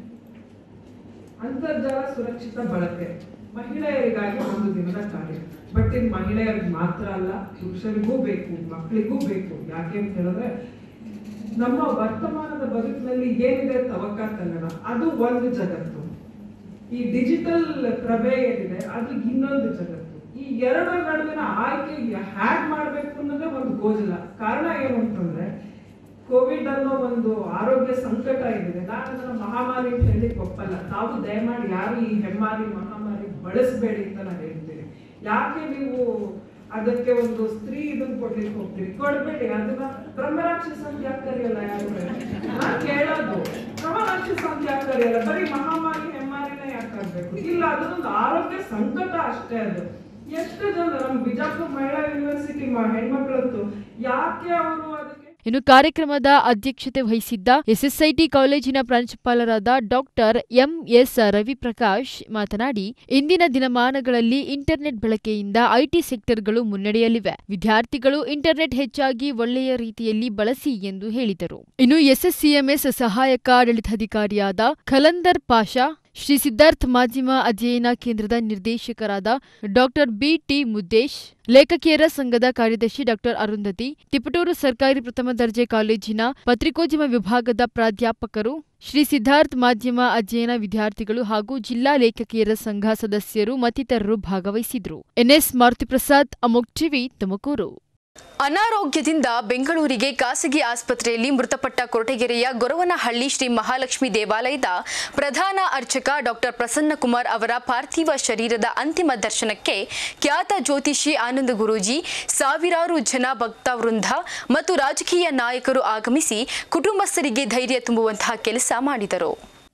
ಅಂತರ್ಜಾಲ ಸುರಕ್ಷಿತ ಬಳಕೆ ಮಹಿಳೆಯರಿಗಾಗಿ ಒಂದು ದಿನದ ಕಾರ್ಯ ಬಟ್ ಇದು ಮಹಿಳೆಯರಿಗೆ ಮಾತ್ರ ಅಲ್ಲ ಪುರುಷರಿಗೂ ಬೇಕು ಮಕ್ಕಳಿಗೂ ಬೇಕು ಯಾಕೆ ಅಂತ ಹೇಳಿದ್ರೆ ನಮ್ಮ ವರ್ತಮಾನದ ಬದುಕಿನಲ್ಲಿ ಏನಿದೆ ತವಕ ಕನ್ನಡ ಅದು ಒಂದು ಜಗತ್ತು ಈ ಡಿಜಿಟಲ್ ಪ್ರಭೆ ಏನಿದೆ ಅದು ಇನ್ನೊಂದು ಜಗತ್ತು ಈ ಎರಡರ ನಡುವಿನ ಆಯ್ಕೆ ಹ್ಯಾಕ್ ಮಾಡ್ಬೇಕು ಅನ್ನೋದೇ ಒಂದು ಗೋಜಲ ಕಾರಣ ಏನು ಅಂತಂದ್ರೆ ಕೋವಿಡ್ ಅನ್ನೋ ಒಂದು ಆರೋಗ್ಯ ಸಂಕಟ ಏನಿದೆ ನಾನು ಅದನ್ನ ಮಹಾಮಾರಿ ಅಂತ ಹೇಳಿ ಒಪ್ಪಲ್ಲ ತಾವು ದಯಮಾಡಿ ಯಾರು ಈ ಹೆಮ್ಮಾರಿ ಮಹಾಮಾರಿ ಬಳಸಬೇಡಿ ಅಂತ ನಾನು ಹೇಳ್ತೀನಿ ಯಾಕೆ ನೀವು ಅದಕ್ಕೆ ಒಂದು ಸ್ತ್ರೀ ಇದನ್ನ ಕೊಡ್ಲಿಕ್ಕೆ ಹೋಗ್ತೀರಿ ಕೊಡ್ಬೇಡಿ ಅದನ್ನ ಬ್ರಹ್ಮರಾಕ್ಷಸ ಅಂತ ಯಾಕೆ ಕರೆಯಲ್ಲ ಯಾರು ನಾನು ಕೇಳೋದು ಬ್ರಹ್ಮರಾಕ್ಷಸ ಅಂತ ಯಾಕೆ ಕರೆಯಲ್ಲ ಬರೀ ಮಹಾಮಾರಿ ಹೆಮ್ಮಾರಿನ ಯಾಕೆ ಆಗ್ಬೇಕು ಇಲ್ಲ ಅದೊಂದು ಆರೋಗ್ಯ ಸಂಕಟ ಅಷ್ಟೇ ಅದು ಎಷ್ಟು ಜನ ನಮ್ಮ ಬಿಜಾಪುರ ಮಹಿಳಾ ಯೂನಿವರ್ಸಿಟಿ ಹೆಣ್ಮಕ್ಳಂತೂ ಯಾಕೆ ಅವರು ಅದಕ್ಕೆ ಇನ್ನು ಕಾರ್ಯಕ್ರಮದ ಅಧ್ಯಕ್ಷತೆ ವಹಿಸಿದ್ದ ಎಸ್ಎಸ್ಐಟಿ ಕಾಲೇಜಿನ ಪ್ರಾಂಶುಪಾಲರಾದ ಡಾಕ್ಟರ್ ಎಂಎಸ್ ರವಿಪ್ರಕಾಶ್ ಮಾತನಾಡಿ ಇಂದಿನ ದಿನಮಾನಗಳಲ್ಲಿ ಇಂಟರ್ನೆಟ್ ಬಳಕೆಯಿಂದ ಐಟಿ ಸೆಕ್ಟರ್ಗಳು ಮುನ್ನಡೆಯಲಿವೆ ವಿದ್ಯಾರ್ಥಿಗಳು ಇಂಟರ್ನೆಟ್ ಹೆಚ್ಚಾಗಿ ಒಳ್ಳೆಯ ರೀತಿಯಲ್ಲಿ ಬಳಸಿ ಎಂದು ಹೇಳಿದರು ಇನ್ನು ಎಸ್ಎಸ್ಸಿಎಂಎಸ್ ಸಹಾಯಕ ಆಡಳಿತಾಧಿಕಾರಿಯಾದ ಖಲಂದರ್ ಪಾಷಾ ಶ್ರೀ ಸಿದ್ಧಾರ್ಥ್ ಮಾಧ್ಯಮ ಅಧ್ಯಯನ ಕೇಂದ್ರದ ನಿರ್ದೇಶಕರಾದ ಡಾಕ್ಟರ್ ಬಿಟಿ ಮುದ್ದೇಶ್ ಲೇಖಕಿಯರ ಸಂಘದ ಕಾರ್ಯದರ್ಶಿ ಡಾಕ್ಟರ್ ಅರುಂಧತಿ ತಿಪಟೂರು ಸರ್ಕಾರಿ ಪ್ರಥಮ ದರ್ಜೆ ಕಾಲೇಜಿನ ಪತ್ರಿಕೋದ್ಯಮ ವಿಭಾಗದ ಪ್ರಾಧ್ಯಾಪಕರು ಶ್ರೀ ಸಿದ್ಧಾರ್ಥ್ ಮಾಧ್ಯಮ ಅಧ್ಯಯನ ವಿದ್ಯಾರ್ಥಿಗಳು ಹಾಗೂ ಜಿಲ್ಲಾ ಲೇಖಕಿಯರ ಸಂಘ ಸದಸ್ಯರು ಮತ್ತಿತರರು ಭಾಗವಹಿಸಿದ್ರು ಎನ್ಎಸ್ ಮಾರುತಿಪ್ರಸಾದ್ ಅಮೋಕ್ ಟಿವಿ ತುಮಕೂರು ಅನಾರೋಗ್ಯದಿಂದ ಬೆಂಗಳೂರಿಗೆ ಖಾಸಗಿ ಆಸ್ಪತ್ರೆಯಲ್ಲಿ ಮೃತಪಟ್ಟ ಕೊರಟಗೆರೆಯ ಗೊರವನಹಳ್ಳಿ ಶ್ರೀ ಮಹಾಲಕ್ಷ್ಮಿ ದೇವಾಲಯದ ಪ್ರಧಾನ ಅರ್ಚಕ ಡಾಕ್ಟರ್ ಪ್ರಸನ್ನಕುಮಾರ್ ಅವರ ಪಾರ್ಥಿವ ಶರೀರದ ಅಂತಿಮ ದರ್ಶನಕ್ಕೆ ಖ್ಯಾತ ಜ್ಯೋತಿಷಿ ಆನಂದ ಗುರೂಜಿ ಸಾವಿರಾರು ಜನ ಭಕ್ತವೃಂದ ಮತ್ತು ರಾಜಕೀಯ ನಾಯಕರು ಆಗಮಿಸಿ ಕುಟುಂಬಸ್ಥರಿಗೆ ಧೈರ್ಯ ತುಂಬುವಂತಹ ಕೆಲಸ ಮಾಡಿದರು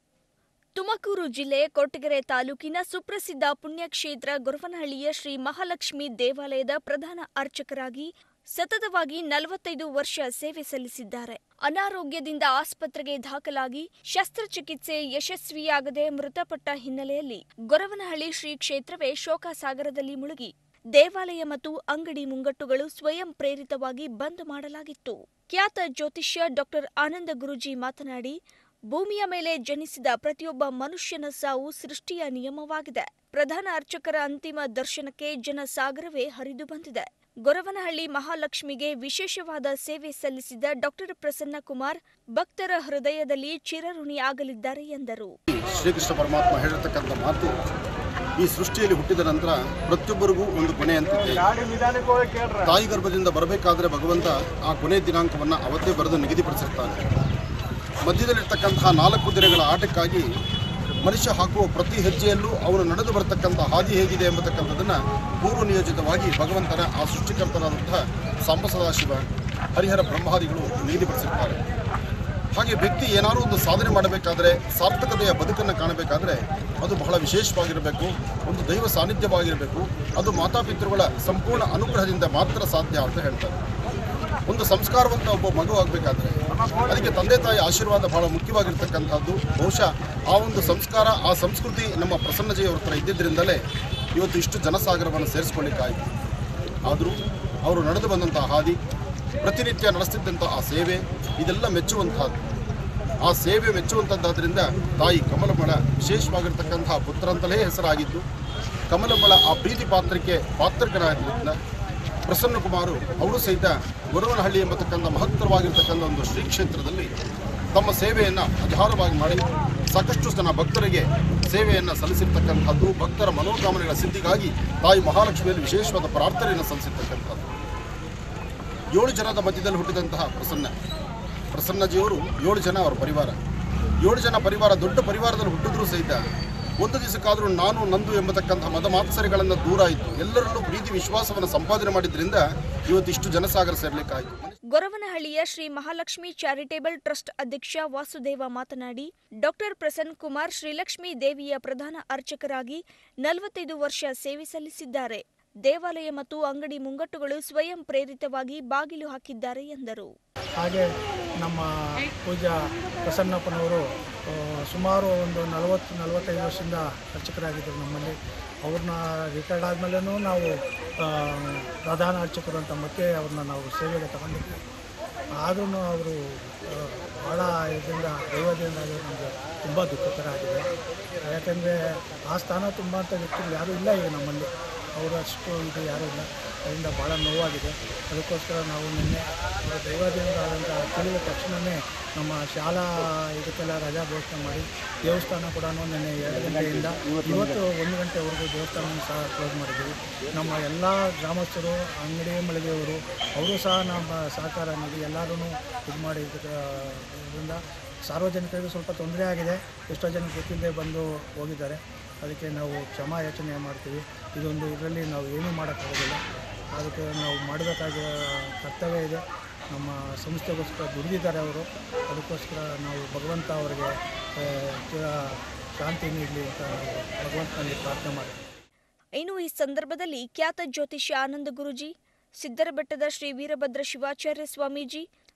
ತುಮಕೂರು ಜಿಲ್ಲೆ ಕೊರಟಗೆರೆ ತಾಲೂಕಿನ ಸುಪ್ರಸಿದ್ಧ ಪುಣ್ಯಕ್ಷೇತ್ರ ಗೊರವನಹಳ್ಳಿಯ ಶ್ರೀ ಮಹಾಲಕ್ಷ್ಮಿ ದೇವಾಲಯದ ಪ್ರಧಾನ ಅರ್ಚಕರಾಗಿ ಸತತವಾಗಿ ನಲವತ್ತೈದು ವರ್ಷ ಸೇವೆ ಸಲ್ಲಿಸಿದ್ದಾರೆ ಅನಾರೋಗ್ಯದಿಂದ ಆಸ್ಪತ್ರೆಗೆ ದಾಖಲಾಗಿ ಶಸ್ತ್ರಚಿಕಿತ್ಸೆ ಯಶಸ್ವಿಯಾಗದೆ ಮೃತಪಟ್ಟ ಹಿನ್ನೆಲೆಯಲ್ಲಿ ಗೊರವನಹಳ್ಳಿ ಶ್ರೀ ಕ್ಷೇತ್ರವೇ ಶೋಕಸಾಗರದಲ್ಲಿ ಮುಳುಗಿ ದೇವಾಲಯ ಮತ್ತು ಅಂಗಡಿ ಮುಂಗಟ್ಟುಗಳು ಸ್ವಯಂ ಪ್ರೇರಿತವಾಗಿ ಬಂದ್ ಮಾಡಲಾಗಿತ್ತು ಖ್ಯಾತ ಜ್ಯೋತಿಷ್ಯ ಡಾಕ್ಟರ್ ಆನಂದ ಗುರುಜಿ ಮಾತನಾಡಿ ಭೂಮಿಯ ಮೇಲೆ ಜನಿಸಿದ ಪ್ರತಿಯೊಬ್ಬ ಮನುಷ್ಯನ ಸಾವು ಸೃಷ್ಟಿಯ ನಿಯಮವಾಗಿದೆ ಪ್ರಧಾನ ಅರ್ಚಕರ ಅಂತಿಮ ದರ್ಶನಕ್ಕೆ ಜನಸಾಗರವೇ ಹರಿದು ಬಂದಿದೆ ಗೊರವನಹಳ್ಳಿ ಮಹಾಲಕ್ಷ್ಮಿಗೆ ವಿಶೇಷವಾದ ಸೇವೆ ಸಲ್ಲಿಸಿದ ಡಾಕ್ಟರ್ ಪ್ರಸನ್ನ ಕುಮಾರ್ ಭಕ್ತರ ಹೃದಯದಲ್ಲಿ ಚಿರಋಣಿಯಾಗಲಿದ್ದಾರೆ ಎಂದರು ಶ್ರೀಕೃಷ್ಣ ಪರಮಾತ್ಮ ಹೇಳಿರ್ತಕ್ಕಂಥ ಮಾತು ಈ ಸೃಷ್ಟಿಯಲ್ಲಿ ಹುಟ್ಟಿದ ನಂತರ ಪ್ರತಿಯೊಬ್ಬರಿಗೂ ಒಂದು ಕೊನೆ ಅಂತಿದೆ ತಾಯಿ ಗರ್ಭದಿಂದ ಬರಬೇಕಾದ್ರೆ ಭಗವಂತ ಆ ಕೊನೆ ದಿನಾಂಕವನ್ನು ಅವತ್ತೇ ಬರೆದು ನಿಗದಿಪಡಿಸಿರ್ತಾನೆ ಮಧ್ಯದಲ್ಲಿರ್ತಕ್ಕಂತಹ ನಾಲ್ಕು ದಿನಗಳ ಆಟಕ್ಕಾಗಿ ಮನುಷ್ಯ ಹಾಕುವ ಪ್ರತಿ ಹೆಜ್ಜೆಯಲ್ಲೂ ಅವನು ನಡೆದು ಬರತಕ್ಕಂಥ ಹಾದಿ ಹೇಗಿದೆ ಎಂಬತಕ್ಕಂಥದ್ದನ್ನು ಪೂರ್ವ ನಿಯೋಜಿತವಾಗಿ ಭಗವಂತನ ಆ ಸೃಷ್ಟಿಕರ್ತನಾದಂತಹ ಸಾಂಬ ಸದಾಶಿವ ಹರಿಹರ ಬ್ರಹ್ಮಾದಿಗಳು ನಿಗದಿಪಡಿಸಿರ್ತಾರೆ ಹಾಗೆ ವ್ಯಕ್ತಿ ಏನಾದರೂ ಒಂದು ಸಾಧನೆ ಮಾಡಬೇಕಾದ್ರೆ ಸಾರ್ಥಕತೆಯ ಬದುಕನ್ನು ಕಾಣಬೇಕಾದ್ರೆ ಅದು ಬಹಳ ವಿಶೇಷವಾಗಿರಬೇಕು ಒಂದು ದೈವ ಸಾನ್ನಿಧ್ಯವಾಗಿರಬೇಕು ಅದು ಮಾತಾಪಿತೃಗಳ ಸಂಪೂರ್ಣ ಅನುಗ್ರಹದಿಂದ ಮಾತ್ರ ಸಾಧ್ಯ ಅಂತ ಹೇಳ್ತಾರೆ ಒಂದು ಸಂಸ್ಕಾರವಂತ ಒಬ್ಬ ಮಗು ಆಗಬೇಕಾದ್ರೆ ಅದಕ್ಕೆ ತಂದೆ ತಾಯಿ ಆಶೀರ್ವಾದ ಬಹಳ ಮುಖ್ಯವಾಗಿರ್ತಕ್ಕಂಥದ್ದು ಬಹುಶಃ ಆ ಒಂದು ಸಂಸ್ಕಾರ ಆ ಸಂಸ್ಕೃತಿ ನಮ್ಮ ಪ್ರಸನ್ನಜೆಯವರ ಹತ್ರ ಇದ್ದಿದ್ದರಿಂದಲೇ ಇವತ್ತು ಇಷ್ಟು ಜನಸಾಗರವನ್ನು ಸೇರಿಸ್ಕೊಳ್ಳಿಕ್ಕಾಯಿತು ಆದರೂ ಅವರು ನಡೆದು ಬಂದಂಥ ಹಾದಿ ಪ್ರತಿನಿತ್ಯ ನಡೆಸ್ತಿದ್ದಂಥ ಆ ಸೇವೆ ಇದೆಲ್ಲ ಮೆಚ್ಚುವಂತಹದ್ದು ಆ ಸೇವೆ ಮೆಚ್ಚುವಂಥದ್ದಾದ್ರಿಂದ ತಾಯಿ ಕಮಲಮಳ ವಿಶೇಷವಾಗಿರ್ತಕ್ಕಂತಹ ಪುತ್ರ ಅಂತಲೇ ಹೆಸರಾಗಿದ್ದು ಕಮಲಮಳ ಆ ಪ್ರೀತಿ ಪಾತ್ರಕ್ಕೆ ಪಾತ್ರಕರಾಗಿದ್ದರಿಂದ ಪ್ರಸನ್ನ ಕುಮಾರು ಅವರು ಸಹಿತ ಗೊರವನಹಳ್ಳಿ ಎಂಬತಕ್ಕಂಥ ಮಹತ್ತರವಾಗಿರ್ತಕ್ಕಂಥ ಒಂದು ಶ್ರೀ ಕ್ಷೇತ್ರದಲ್ಲಿ ತಮ್ಮ ಸೇವೆಯನ್ನು ಅಧಾರವಾಗಿ ಮಾಡಿ ಸಾಕಷ್ಟು ಜನ ಭಕ್ತರಿಗೆ ಸೇವೆಯನ್ನು ಸಲ್ಲಿಸಿರ್ತಕ್ಕಂಥದ್ದು ಭಕ್ತರ ಮನೋಕಾಮನೆಗಳ ಸಿದ್ಧಿಗಾಗಿ ತಾಯಿ ಮಹಾಲಕ್ಷ್ಮಿಯಲ್ಲಿ ವಿಶೇಷವಾದ ಪ್ರಾರ್ಥನೆಯನ್ನು ಸಲ್ಲಿಸಿರ್ತಕ್ಕಂಥದ್ದು ಏಳು ಜನದ ಮಧ್ಯದಲ್ಲಿ ಹುಟ್ಟಿದಂತಹ ಪ್ರಸನ್ನ ಪ್ರಸನ್ನಜಿಯವರು ಏಳು ಜನ ಅವರ ಪರಿವಾರ ಏಳು ಜನ ಪರಿವಾರ ದೊಡ್ಡ ಪರಿವಾರದಲ್ಲಿ ಹುಟ್ಟಿದ್ರೂ ಸಹಿತ ಒಂದು ದಿವಸಕ್ಕಾದರೂ ನಾನು ನಂದು ಎಂಬತಕ್ಕಂಥ ಮದ ಮಾತ್ಸರಿಗಳನ್ನು ದೂರ ಆಯಿತು ಎಲ್ಲರಲ್ಲೂ ಪ್ರೀತಿ ವಿಶ್ವಾಸವನ್ನು ಸಂಪಾದನೆ ಮಾಡಿದ್ರಿಂದ ಇವತ್ತಿಷ್ಟು ಜನಸಾಗರ ಸೇರ್ಲಿಕ್ಕಾಯಿತು ಗೊರವನಹಳ್ಳಿಯ ಶ್ರೀ ಮಹಾಲಕ್ಷ್ಮಿ ಚಾರಿಟೇಬಲ್ ಟ್ರಸ್ಟ್ ಅಧ್ಯಕ್ಷ ವಾಸುದೇವ ಮಾತನಾಡಿ ಡಾಕ್ಟರ್ ಪ್ರಸನ್ನ ಕುಮಾರ್ ಶ್ರೀಲಕ್ಷ್ಮಿ ದೇವಿಯ ಪ್ರಧಾನ ಅರ್ಚಕರಾಗಿ ನಲವತ್ತೈದು ವರ್ಷ ಸೇವೆ ಸಲ್ಲಿಸಿದ್ದಾರೆ ದೇವಾಲಯ ಮತ್ತು ಅಂಗಡಿ ಮುಂಗಟ್ಟುಗಳು ಸ್ವಯಂ ಪ್ರೇರಿತವಾಗಿ ಬಾಗಿಲು ಹಾಕಿದ್ದಾರೆ ಎಂದರು ಹಾಗೆ ನಮ್ಮ ಪೂಜಾ ಪ್ರಸನ್ನಪ್ಪನವರು ಆ, ಸುಮಾರು ಒಂದು ನಲವತ್ತು ನಲವತ್ತೈದು ವರ್ಷದಿಂದ ಅರ್ಚಕರಾಗಿದ್ದರು ನಮ್ಮಲ್ಲಿ ಅವ್ರನ್ನ ರಿಟೈರ್ಡ್ ಆದಮೇಲೂ ನಾವು ಆ, ಪ್ರಧಾನ ಅರ್ಚಕರು ಅಂತ ಮತ್ತೆ ಅವ್ರನ್ನ ನಾವು ಸೇವೆಗೆ ತಗೊಂಡಿದ್ವಿ ಆದ್ರೂ ಅವರು ಆ, ಭಾಳ ಇದರಿಂದ ದೈವದಿಂದ ಅದು ನಮಗೆ ತುಂಬ ದುಃಖಕರ ಆಗಿದೆ ಯಾಕೆಂದರೆ ಆ ಸ್ಥಾನ ತುಂಬ ಅಂತ ವ್ಯಕ್ತಿಗಳು ಯಾರೂ ಇಲ್ಲ ಈಗ ನಮ್ಮಲ್ಲಿ ಅವರು ಅಷ್ಟು ಇದು ಯಾರೂ ಇಲ್ಲ ಅದರಿಂದ ಭಾಳ ನೋವಾಗಿದೆ ಅದಕ್ಕೋಸ್ಕರ ನಾವು ನಿನ್ನೆ ಅವರ ದೈವಾಧೀನದ ಆದಂಥ ತಿಳಿದ ತಕ್ಷಣವೇ ನಮ್ಮ ಶಾಲಾ ಇದಕ್ಕೆಲ್ಲ ರಜಾ ಘೋಷಣೆ ಮಾಡಿ ದೇವಸ್ಥಾನ ಕೂಡ ನಿನ್ನೆ ಎರಡು ಗಂಟೆಯಿಂದ ಇವತ್ತು ಒಂದು ಗಂಟೆವರೆಗೂ ದೇವಸ್ಥಾನವನ್ನು ಸಹ ಕ್ಲೋಸ್ ಮಾಡಿದ್ದೀವಿ ನಮ್ಮ ಎಲ್ಲ ಗ್ರಾಮಸ್ಥರು ಅಂಗಡಿ ಮಳಿಗೆಯವರು ಅವರು ಸಹ ನಮ್ಮ ಸಹಕಾರ ನೀಡಿ ಎಲ್ಲರೂ ಇದು ಮಾಡಿ ಇದರಿಂದ ಸಾರ್ವಜನಿಕರಿಗೂ ಸ್ವಲ್ಪ ತೊಂದರೆ ಆಗಿದೆ ಎಷ್ಟೋ ಜನ ಗೊತ್ತಿಲ್ಲದೆ ಬಂದು ಹೋಗಿದ್ದಾರೆ ಅದಕ್ಕೆ ನಾವು ಕ್ಷಮಾ ಯಾಚನೆ ಮಾಡ್ತೀವಿ ಇದೊಂದು ಇದರಲ್ಲಿ ನಾವು ಏನೂ ಮಾಡೋಕ್ಕಾಗೋದಿಲ್ಲ ಅದಕ್ಕೆ ನಾವು ಮಾಡಬೇಕಾಗಿರೋ ಕರ್ತವ್ಯ ಇದೆ ನಮ್ಮ ಸಂಸ್ಥೆಗೋಸ್ಕರ ದುಡಿದಿದ್ದಾರೆ ಅವರು ಅದಕ್ಕೋಸ್ಕರ ನಾವು ಭಗವಂತ ಅವರಿಗೆ ಆ, ಚಿರ ಶಾಂತಿ ನೀಡಲಿ ಅಂತ ನಾವು ಭಗವಂತನಲ್ಲಿ ಪ್ರಾರ್ಥನೆ ಮಾಡ್ತೀವಿ ಇನ್ನು ಈ ಸಂದರ್ಭದಲ್ಲಿ ಖ್ಯಾತ ಜ್ಯೋತಿಷ್ಯ ಆನಂದ ಗುರುಜಿ ಸಿದ್ದರಬೆಟ್ಟದ ಶ್ರೀ ವೀರಭದ್ರ ಶಿವಾಚಾರ್ಯ ಸ್ವಾಮೀಜಿ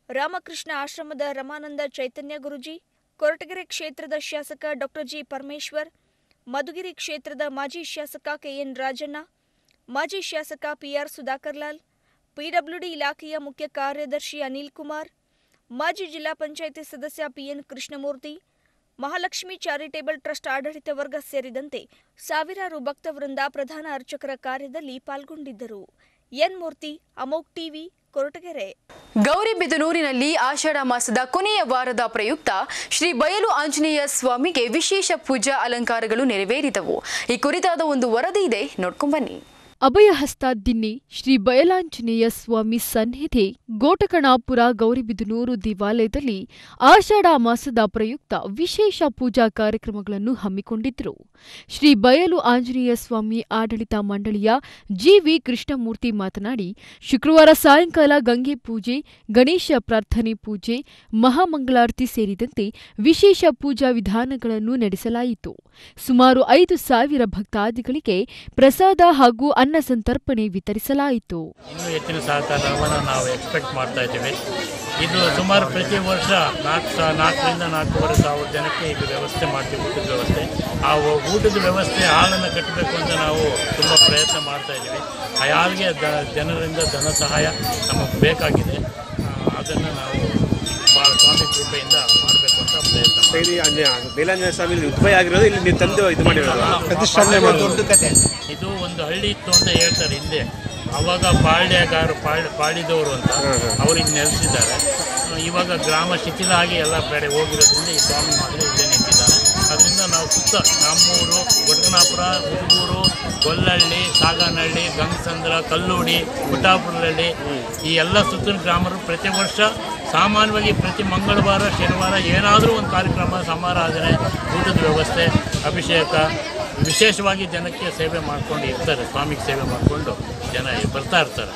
ರಾಮಕೃಷ್ಣ ಆಶ್ರಮದ ರಮಾನಂದ ಚೈತನ್ಯ ಗುರುಜಿ ಕೊರಟಗೆರೆ ಕ್ಷೇತ್ರದ ಶಾಸಕ ಡಾಕ್ಟರ್ ಜಿ ಪರಮೇಶ್ವರ್ ಮಧುಗಿರಿ ಕ್ಷೇತ್ರದ ಮಾಜಿ ಶಾಸಕ ಕೆಎನ್ ರಾಜಣ್ಣ ಮಾಜಿ ಶಾಸಕ ಪಿಆರ್ ಸುಧಾಕರ್ ಲಾಲ್ ಪಿಡಬ್ಲ್ಯೂಡಿ ಇಲಾಖೆಯ ಮುಖ್ಯ ಕಾರ್ಯದರ್ಶಿ ಅನಿಲ್ ಕುಮಾರ್ ಮಾಜಿ ಜಿಲ್ಲಾ ಪಂಚಾಯಿತಿ ಸದಸ್ಯ PN Krishnamurthy Mahalakshmi charitable trust ಆಡಳಿತ ವರ್ಗ ಸೇರಿದಂತೆ ಸಾವಿರಾರು ಭಕ್ತವೃಂದ ಪ್ರಧಾನ ಅರ್ಚಕರ ಕಾರ್ಯದಲ್ಲಿ ಪಾಲ್ಗೊಂಡಿದ್ದರು ಎನ್ ಮೂರ್ತಿ ಅಮೋಕ್ ಟಿವಿ ಕೊರಟಗೆರೆ ಗೌರಿಬಿದನೂರಿನಲ್ಲಿ ಆಷಾಢ ಮಾಸದ ಕೊನೆಯ ವಾರದ ಪ್ರಯುಕ್ತ ಶ್ರೀ ಬಯಲು ಆಂಜನೇಯ ಸ್ವಾಮಿಗೆ ವಿಶೇಷ ಪೂಜಾ ಅಲಂಕಾರಗಳು ನೆರವೇರಿದವು ಈ ಕುರಿತಾದ ಒಂದು ವರದಿ ಇದೆ ನೋಡ್ಕೊಂಬನ್ನಿ ಅಭಯಹಸ್ತ ದಿನ್ನಿ ಶ್ರೀ ಬಯಲಾಂಜನೇಯ ಸ್ವಾಮಿ ಸನ್ನಿಧಿ ಗೋಟಕಣಾಪುರ ಗೌರಿಬಿದನೂರು ದೇವಾಲಯದಲ್ಲಿ ಆಷಾಢ ಮಾಸದ ಪ್ರಯುಕ್ತ ವಿಶೇಷ ಪೂಜಾ ಕಾರ್ಯಕ್ರಮಗಳನ್ನು ಹಮ್ಮಿಕೊಂಡಿದ್ದರು ಶ್ರೀ ಬಯಲು ಆಂಜನೇಯ ಸ್ವಾಮಿ ಆಡಳಿತ ಮಂಡಳಿಯ ಜಿವಿ ಕೃಷ್ಣಮೂರ್ತಿ ಮಾತನಾಡಿ ಶುಕ್ರವಾರ ಸಾಯಂಕಾಲ ಗಂಗೆ ಪೂಜೆ ಗಣೇಶ ಪ್ರಾರ್ಥನೆ ಪೂಜೆ ಮಹಾಮಂಗಳಾರತಿ ಸೇರಿದಂತೆ ವಿಶೇಷ ಪೂಜಾ ವಿಧಾನಗಳನ್ನು ನಡೆಸಲಾಯಿತು ಸುಮಾರು ಐದು ಸಾವಿರ ಭಕ್ತಾದಿಗಳಿಗೆ ಪ್ರಸಾದ ಹಾಗೂ ಅನ್ನ ಸಂತರ್ಪಣೆ ವಿತರಿಸಲಾಯಿತು ಇನ್ನೂ ಹೆಚ್ಚಿನ ಸಹಕಾರವನ್ನು ನಾವು ಎಕ್ಸ್ಪೆಕ್ಟ್ ಮಾಡ್ತಾ ಇದ್ದೀವಿ ಇದು ಸುಮಾರು ಪ್ರತಿ ವರ್ಷ ನಾಲ್ಕು ಸಾ ನಾಲ್ಕರಿಂದ ನಾಲ್ಕೂವರೆ ಸಾವಿರ ಜನಕ್ಕೆ ಇದು ವ್ಯವಸ್ಥೆ ಮಾಡ್ತೀವಿ ಊಟದ ವ್ಯವಸ್ಥೆ ಆ ಊ- ಊಟದ ವ್ಯವಸ್ಥೆ ಹಾಲನ್ನು ಕಟ್ಟಬೇಕು ಅಂತ ನಾವು ತುಂಬ ಪ್ರಯತ್ನ ಮಾಡ್ತಾ ಇದ್ದೀವಿ ಆ ಹಾಲಿಗೆ ದ ಜನರಿಂದ ಧನ ಸಹಾಯ ನಮಗೆ ಬೇಕಾಗಿದೆ ಅದನ್ನು ನಾವು ಭಾಳ ಸ್ವಾಮಿ ಕೃಪೆಯಿಂದ ಮಾಡಬೇಕು ಅಂತ ಪ್ರಯತ್ನ ಮಾಡ್ತೀವಿ. ಬೇಲಾಂಜನೇಯ ಸ್ವಾಮಿ ಉದ್ಭವ ಆಗಿರೋದು ಇಲ್ಲಿ ನೀವು ತಂದು ಇದು ಮಾಡಿರೋದು ಪ್ರತಿಷ್ಠಾಪನೆ ಮಾಡೋದು ಇದು ಒಂದು ಹಳ್ಳಿ ಇತ್ತು ಅಂತ ಹೇಳ್ತಾರೆ ಹಿಂದೆ ಅವಾಗ ಪಾಳ್ಯಗಾರರು ಪಾಳ್ ಪಾಳಿದವರು ಅಂತ ಅವ್ರಿಗೆ ನೆಲೆಸಿದ್ದಾರೆ ಇವಾಗ ಗ್ರಾಮ ಶಿಥಿಲ ಆಗಿ ಎಲ್ಲ ಕಡೆ ಹೋಗಿರೋದ್ರಿಂದ ಈ ಸ್ವಾಮಿ ಮಾತ್ರ ಇಲ್ಲೇ ನಿಂತಿದ್ದಾರೆ ಅದರಿಂದ ನಾವು ಸುತ್ತ ನಮ್ಮೂರು ಗೊಡ್ಗನಾಪುರ ಹುಡುಗೂರು ಗೊಲ್ಲಹಳ್ಳಿ ಸಾಗನಹಳ್ಳಿ ಗಂಗಸಂದ್ರ ಕಲ್ಲೂಡಿ ಪುಟ್ಟಾಪುರಹಳ್ಳಿ ಈ ಎಲ್ಲ ಸುತ್ತಲಿನ ಗ್ರಾಮರು ಪ್ರತಿ ವರ್ಷ ಸಾಮಾನ್ಯವಾಗಿ ಪ್ರತಿ ಮಂಗಳವಾರ ಶನಿವಾರ ಏನಾದರೂ ಒಂದು ಕಾರ್ಯಕ್ರಮ ಸಮಾರಾಧನೆ ಊಟದ ವ್ಯವಸ್ಥೆ ಅಭಿಷೇಕ ವಿಶೇಷವಾಗಿ ಜನಕ್ಕೆ ಸೇವೆ ಮಾಡ್ಕೊಂಡು ಇರ್ತಾರೆ ಸ್ವಾಮಿಗೆ ಸೇವೆ ಮಾಡಿಕೊಂಡು ಜನ ಬರ್ತಾ ಇರ್ತಾರೆ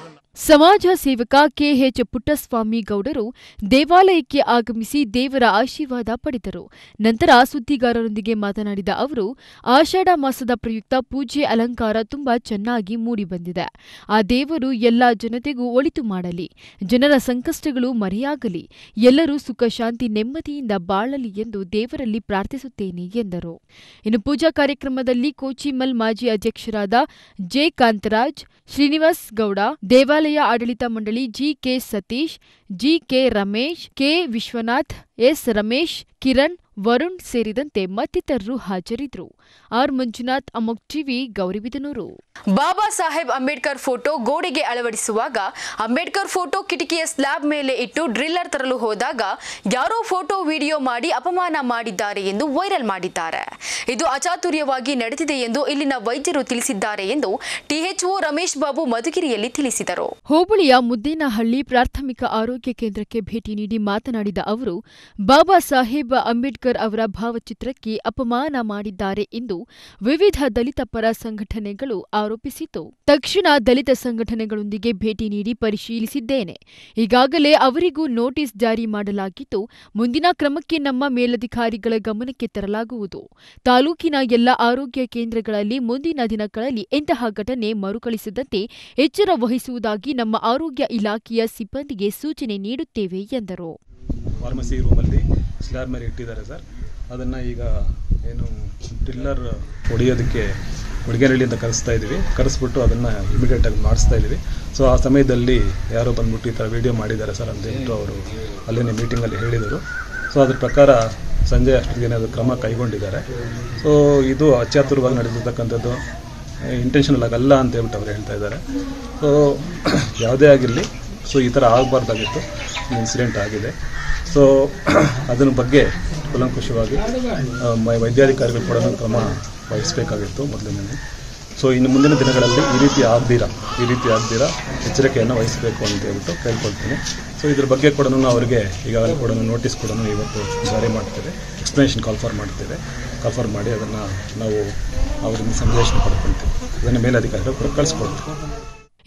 ಸಮಾಜ ಸೇವಕ ಕೆಎಚ್ ಪುಟ್ಟಸ್ವಾಮಿ ಗೌಡರು ದೇವಾಲಯಕ್ಕೆ ಆಗಮಿಸಿ ದೇವರ ಆಶೀರ್ವಾದ ಪಡೆದರು ನಂತರ ಸುದ್ದಿಗಾರರೊಂದಿಗೆ ಮಾತನಾಡಿದ ಅವರು ಆಷಾಢ ಮಾಸದ ಪ್ರಯುಕ್ತ ಪೂಜೆ ಅಲಂಕಾರ ತುಂಬಾ ಚೆನ್ನಾಗಿ ಮೂಡಿಬಂದಿದೆ ಆ ದೇವರು ಎಲ್ಲ ಜನತೆಗೂ ಒಳಿತು ಮಾಡಲಿ ಜನರ ಸಂಕಷ್ಟಗಳು ಮರೆಯಾಗಲಿ ಎಲ್ಲರೂ ಸುಖ ಶಾಂತಿ ನೆಮ್ಮದಿಯಿಂದ ಬಾಳಲಿ ಎಂದು ದೇವರಲ್ಲಿ ಪ್ರಾರ್ಥಿಸುತ್ತೇನೆ ಎಂದರು ಇನ್ನು ಪೂಜಾ ಕಾರ್ಯಕ್ರಮದಲ್ಲಿ ಕೋಚಿಮಲ್ ಮಾಜಿ ಅಧ್ಯಕ್ಷರಾದ ಜೆ ಕಾಂತರಾಜ್ ಶ್ರೀನಿವಾಸ್ ಗೌಡ ದೇವಾಲಯ ಆಡಳಿತ ಮಂಡಳಿ G K Satish G K Ramesh K Vishwanath S Ramesh Kiran Varun ಸೇರಿದಂತೆ ಮತ್ತಿತರರು ಹಾಜರಿದ್ದರು ಆರ್ ಮಂಜುನಾಥ್ ಅಮೋಕ್ ಟಿವಿ ಗೌರಿಬಿದನೂರು ಬಾಬಾ ಸಾಹೇಬ್ ಅಂಬೇಡ್ಕರ್ ಫೋಟೋ ಗೋಡೆಗೆ ಅಳವಡಿಸುವಾಗ ಅಂಬೇಡ್ಕರ್ ಫೋಟೋ ಕಿಟಕಿಯ ಸ್ಲ್ಯಾಬ್ ಮೇಲೆ ಇಟ್ಟು ಡ್ರಿಲ್ಲರ್ ತರಲು ಹೋದಾಗ ಯಾರೋ ಫೋಟೋ ವಿಡಿಯೋ ಮಾಡಿ ಅಪಮಾನ ಮಾಡಿದ್ದಾರೆ ಎಂದು ವೈರಲ್ ಮಾಡಿದ್ದಾರೆ ಇದು ಅಚಾತುರ್ಯವಾಗಿ ನಡೆದಿದೆ ಎಂದು ಇಲ್ಲಿನ ವೈದ್ಯರು ತಿಳಿಸಿದ್ದಾರೆ ಎಂದು ಟಿಎಚ್ಒ ರಮೇಶ್ ಬಾಬು ಮಧುಗಿರಿಯಲ್ಲಿ ತಿಳಿಸಿದರು ಹೋಬಳಿಯ ಮುದ್ದೇನಹಳ್ಳಿ ಪ್ರಾಥಮಿಕ ಆರೋಗ್ಯ ಕೇಂದ್ರಕ್ಕೆ ಭೇಟಿ ನೀಡಿ ಮಾತನಾಡಿದ ಅವರು ಬಾಬಾ ಸಾಹೇಬ್ ಅಂಬೇಡ್ಕರ್ ಅವರ ಭಾವಚಿತ್ರಕ್ಕೆ ಅಪಮಾನ ಮಾಡಿದ್ದಾರೆ ಎಂದು ವಿವಿಧ ದಲಿತ ಪರ ಸಂಘಟನೆಗಳು ಆರೋಪಿಸಿತು ತಕ್ಷಣ ದಲಿತ ಸಂಘಟನೆಗಳೊಂದಿಗೆ ಭೇಟಿ ನೀಡಿ ಪರಿಶೀಲಿಸಿದ್ದೇನೆ ಈಗಾಗಲೇ ಅವರಿಗೂ ನೋಟಿಸ್ ಜಾರಿ ಮಾಡಲಾಗಿದ್ದು ಮುಂದಿನ ಕ್ರಮಕ್ಕೆ ನಮ್ಮ ಮೇಲಧಿಕಾರಿಗಳ ಗಮನಕ್ಕೆ ತರಲಾಗುವುದು ತಾಲೂಕಿನ ಎಲ್ಲ ಆರೋಗ್ಯ ಕೇಂದ್ರಗಳಲ್ಲಿ ಮುಂದಿನ ದಿನಗಳಲ್ಲಿ ಇಂತಹ ಘಟನೆ ಮರುಕಳಿಸದಂತೆ ಎಚ್ಚರ ವಹಿಸುವುದಾಗಿ ನಮ್ಮ ಆರೋಗ್ಯ ಇಲಾಖೆಯ ಸಿಬ್ಬಂದಿಗೆ ಸೂಚನೆ ನೀಡುತ್ತೇವೆ ಎಂದರು ಫಾರ್ಮಸಿ ರೂಮಲ್ಲಿ ಸ್ಲ್ಯಾಬ್ ಮೇಲೆ ಇಟ್ಟಿದ್ದಾರೆ ಸರ್ ಅದನ್ನು ಈಗ ಏನು ಡ್ರಿಲ್ಲರ್ ಹೊಡೆಯೋದಕ್ಕೆ ಹುಡುಗನಹಳ್ಳಿಯಿಂದ ಕರೆಸ್ತಾ ಇದ್ದೀವಿ ಕರೆಸ್ಬಿಟ್ಟು ಅದನ್ನು ಇಮಿಡಿಯೇಟಾಗಿ ಮಾಡಿಸ್ತಾ ಇದ್ದೀವಿ ಸೊ ಆ ಸಮಯದಲ್ಲಿ ಯಾರೋ ಬಂದ್ಬಿಟ್ಟು ಈ ಥರ ವೀಡಿಯೋ ಮಾಡಿದ್ದಾರೆ ಸರ್ ಅಂತ ಹೇಳ್ಬಿಟ್ಟು ಅವರು ಅಲ್ಲಿನ ಮೀಟಿಂಗಲ್ಲಿ ಹೇಳಿದರು ಸೊ ಅದ್ರ ಪ್ರಕಾರ ಸಂಜೆ ಅಷ್ಟೊತ್ತಿಗೆ ಅದು ಕ್ರಮ ಕೈಗೊಂಡಿದ್ದಾರೆ ಸೊ ಇದು ಅಚಾತುರವಾಗಿ ನಡೆದಿರ್ತಕ್ಕಂಥದ್ದು ಇಂಟೆನ್ಷನಲ್ ಆಗಲ್ಲ ಅಂತ ಹೇಳ್ಬಿಟ್ಟು ಅವ್ರು ಹೇಳ್ತಾ ಇದ್ದಾರೆ ಸೊ ಯಾವುದೇ ಆಗಿರಲಿ ಸೊ ಈ ಥರ ಆಗಬಾರ್ದಾಗಿತ್ತು ಇನ್ಸಿಡೆಂಟ್ ಆಗಿದೆ ಸೊ ಅದರ ಬಗ್ಗೆ ಕೂಲಂಕುಷವಾಗಿ ಆ, ಮ- ವೈದ್ಯಾಧಿಕಾರಿಗಳು ಕೂಡ ಕ್ರಮ ವಹಿಸಬೇಕಾಗಿತ್ತು ಮೊದಲಿನಲ್ಲಿ ಸೊ ಇನ್ನು ಮುಂದಿನ ದಿನಗಳಲ್ಲಿ ಈ ರೀತಿ ಆಗ್ದಿರ ಈ ರೀತಿ ಆಗ್ದಿರ ಎಚ್ಚರಿಕೆಯನ್ನು ವಹಿಸಬೇಕು ಅಂತ ಹೇಳ್ಬಿಟ್ಟು ಕೇಳ್ಕೊಳ್ತೀನಿ ಸೊ ಇದ್ರ ಬಗ್ಗೆ ಕೂಡ ಅವರಿಗೆ ಈಗಾಗಲೇ ಕೂಡ ನೋಟಿಸ್ ಕೂಡ ಇವತ್ತು ಜಾರಿ ಮಾಡ್ತೇವೆ ಎಕ್ಸ್ಪ್ಲನೇಷನ್ ಕಾಲ್ಫಾರ್ ಮಾಡ್ತೇವೆ ಕಾಲ್ಫಾರ್ ಮಾಡಿ ಅದನ್ನು ನಾವು ಅವರಿಂದ ಸಂದೇಶ ಪಡ್ಕೊಳ್ತೀವಿ ಅದನ್ನು ಮೇಲಧಿಕಾರಿಗಳು ಕೂಡ ಕಳಿಸ್ಕೊಡ್ತೀವಿ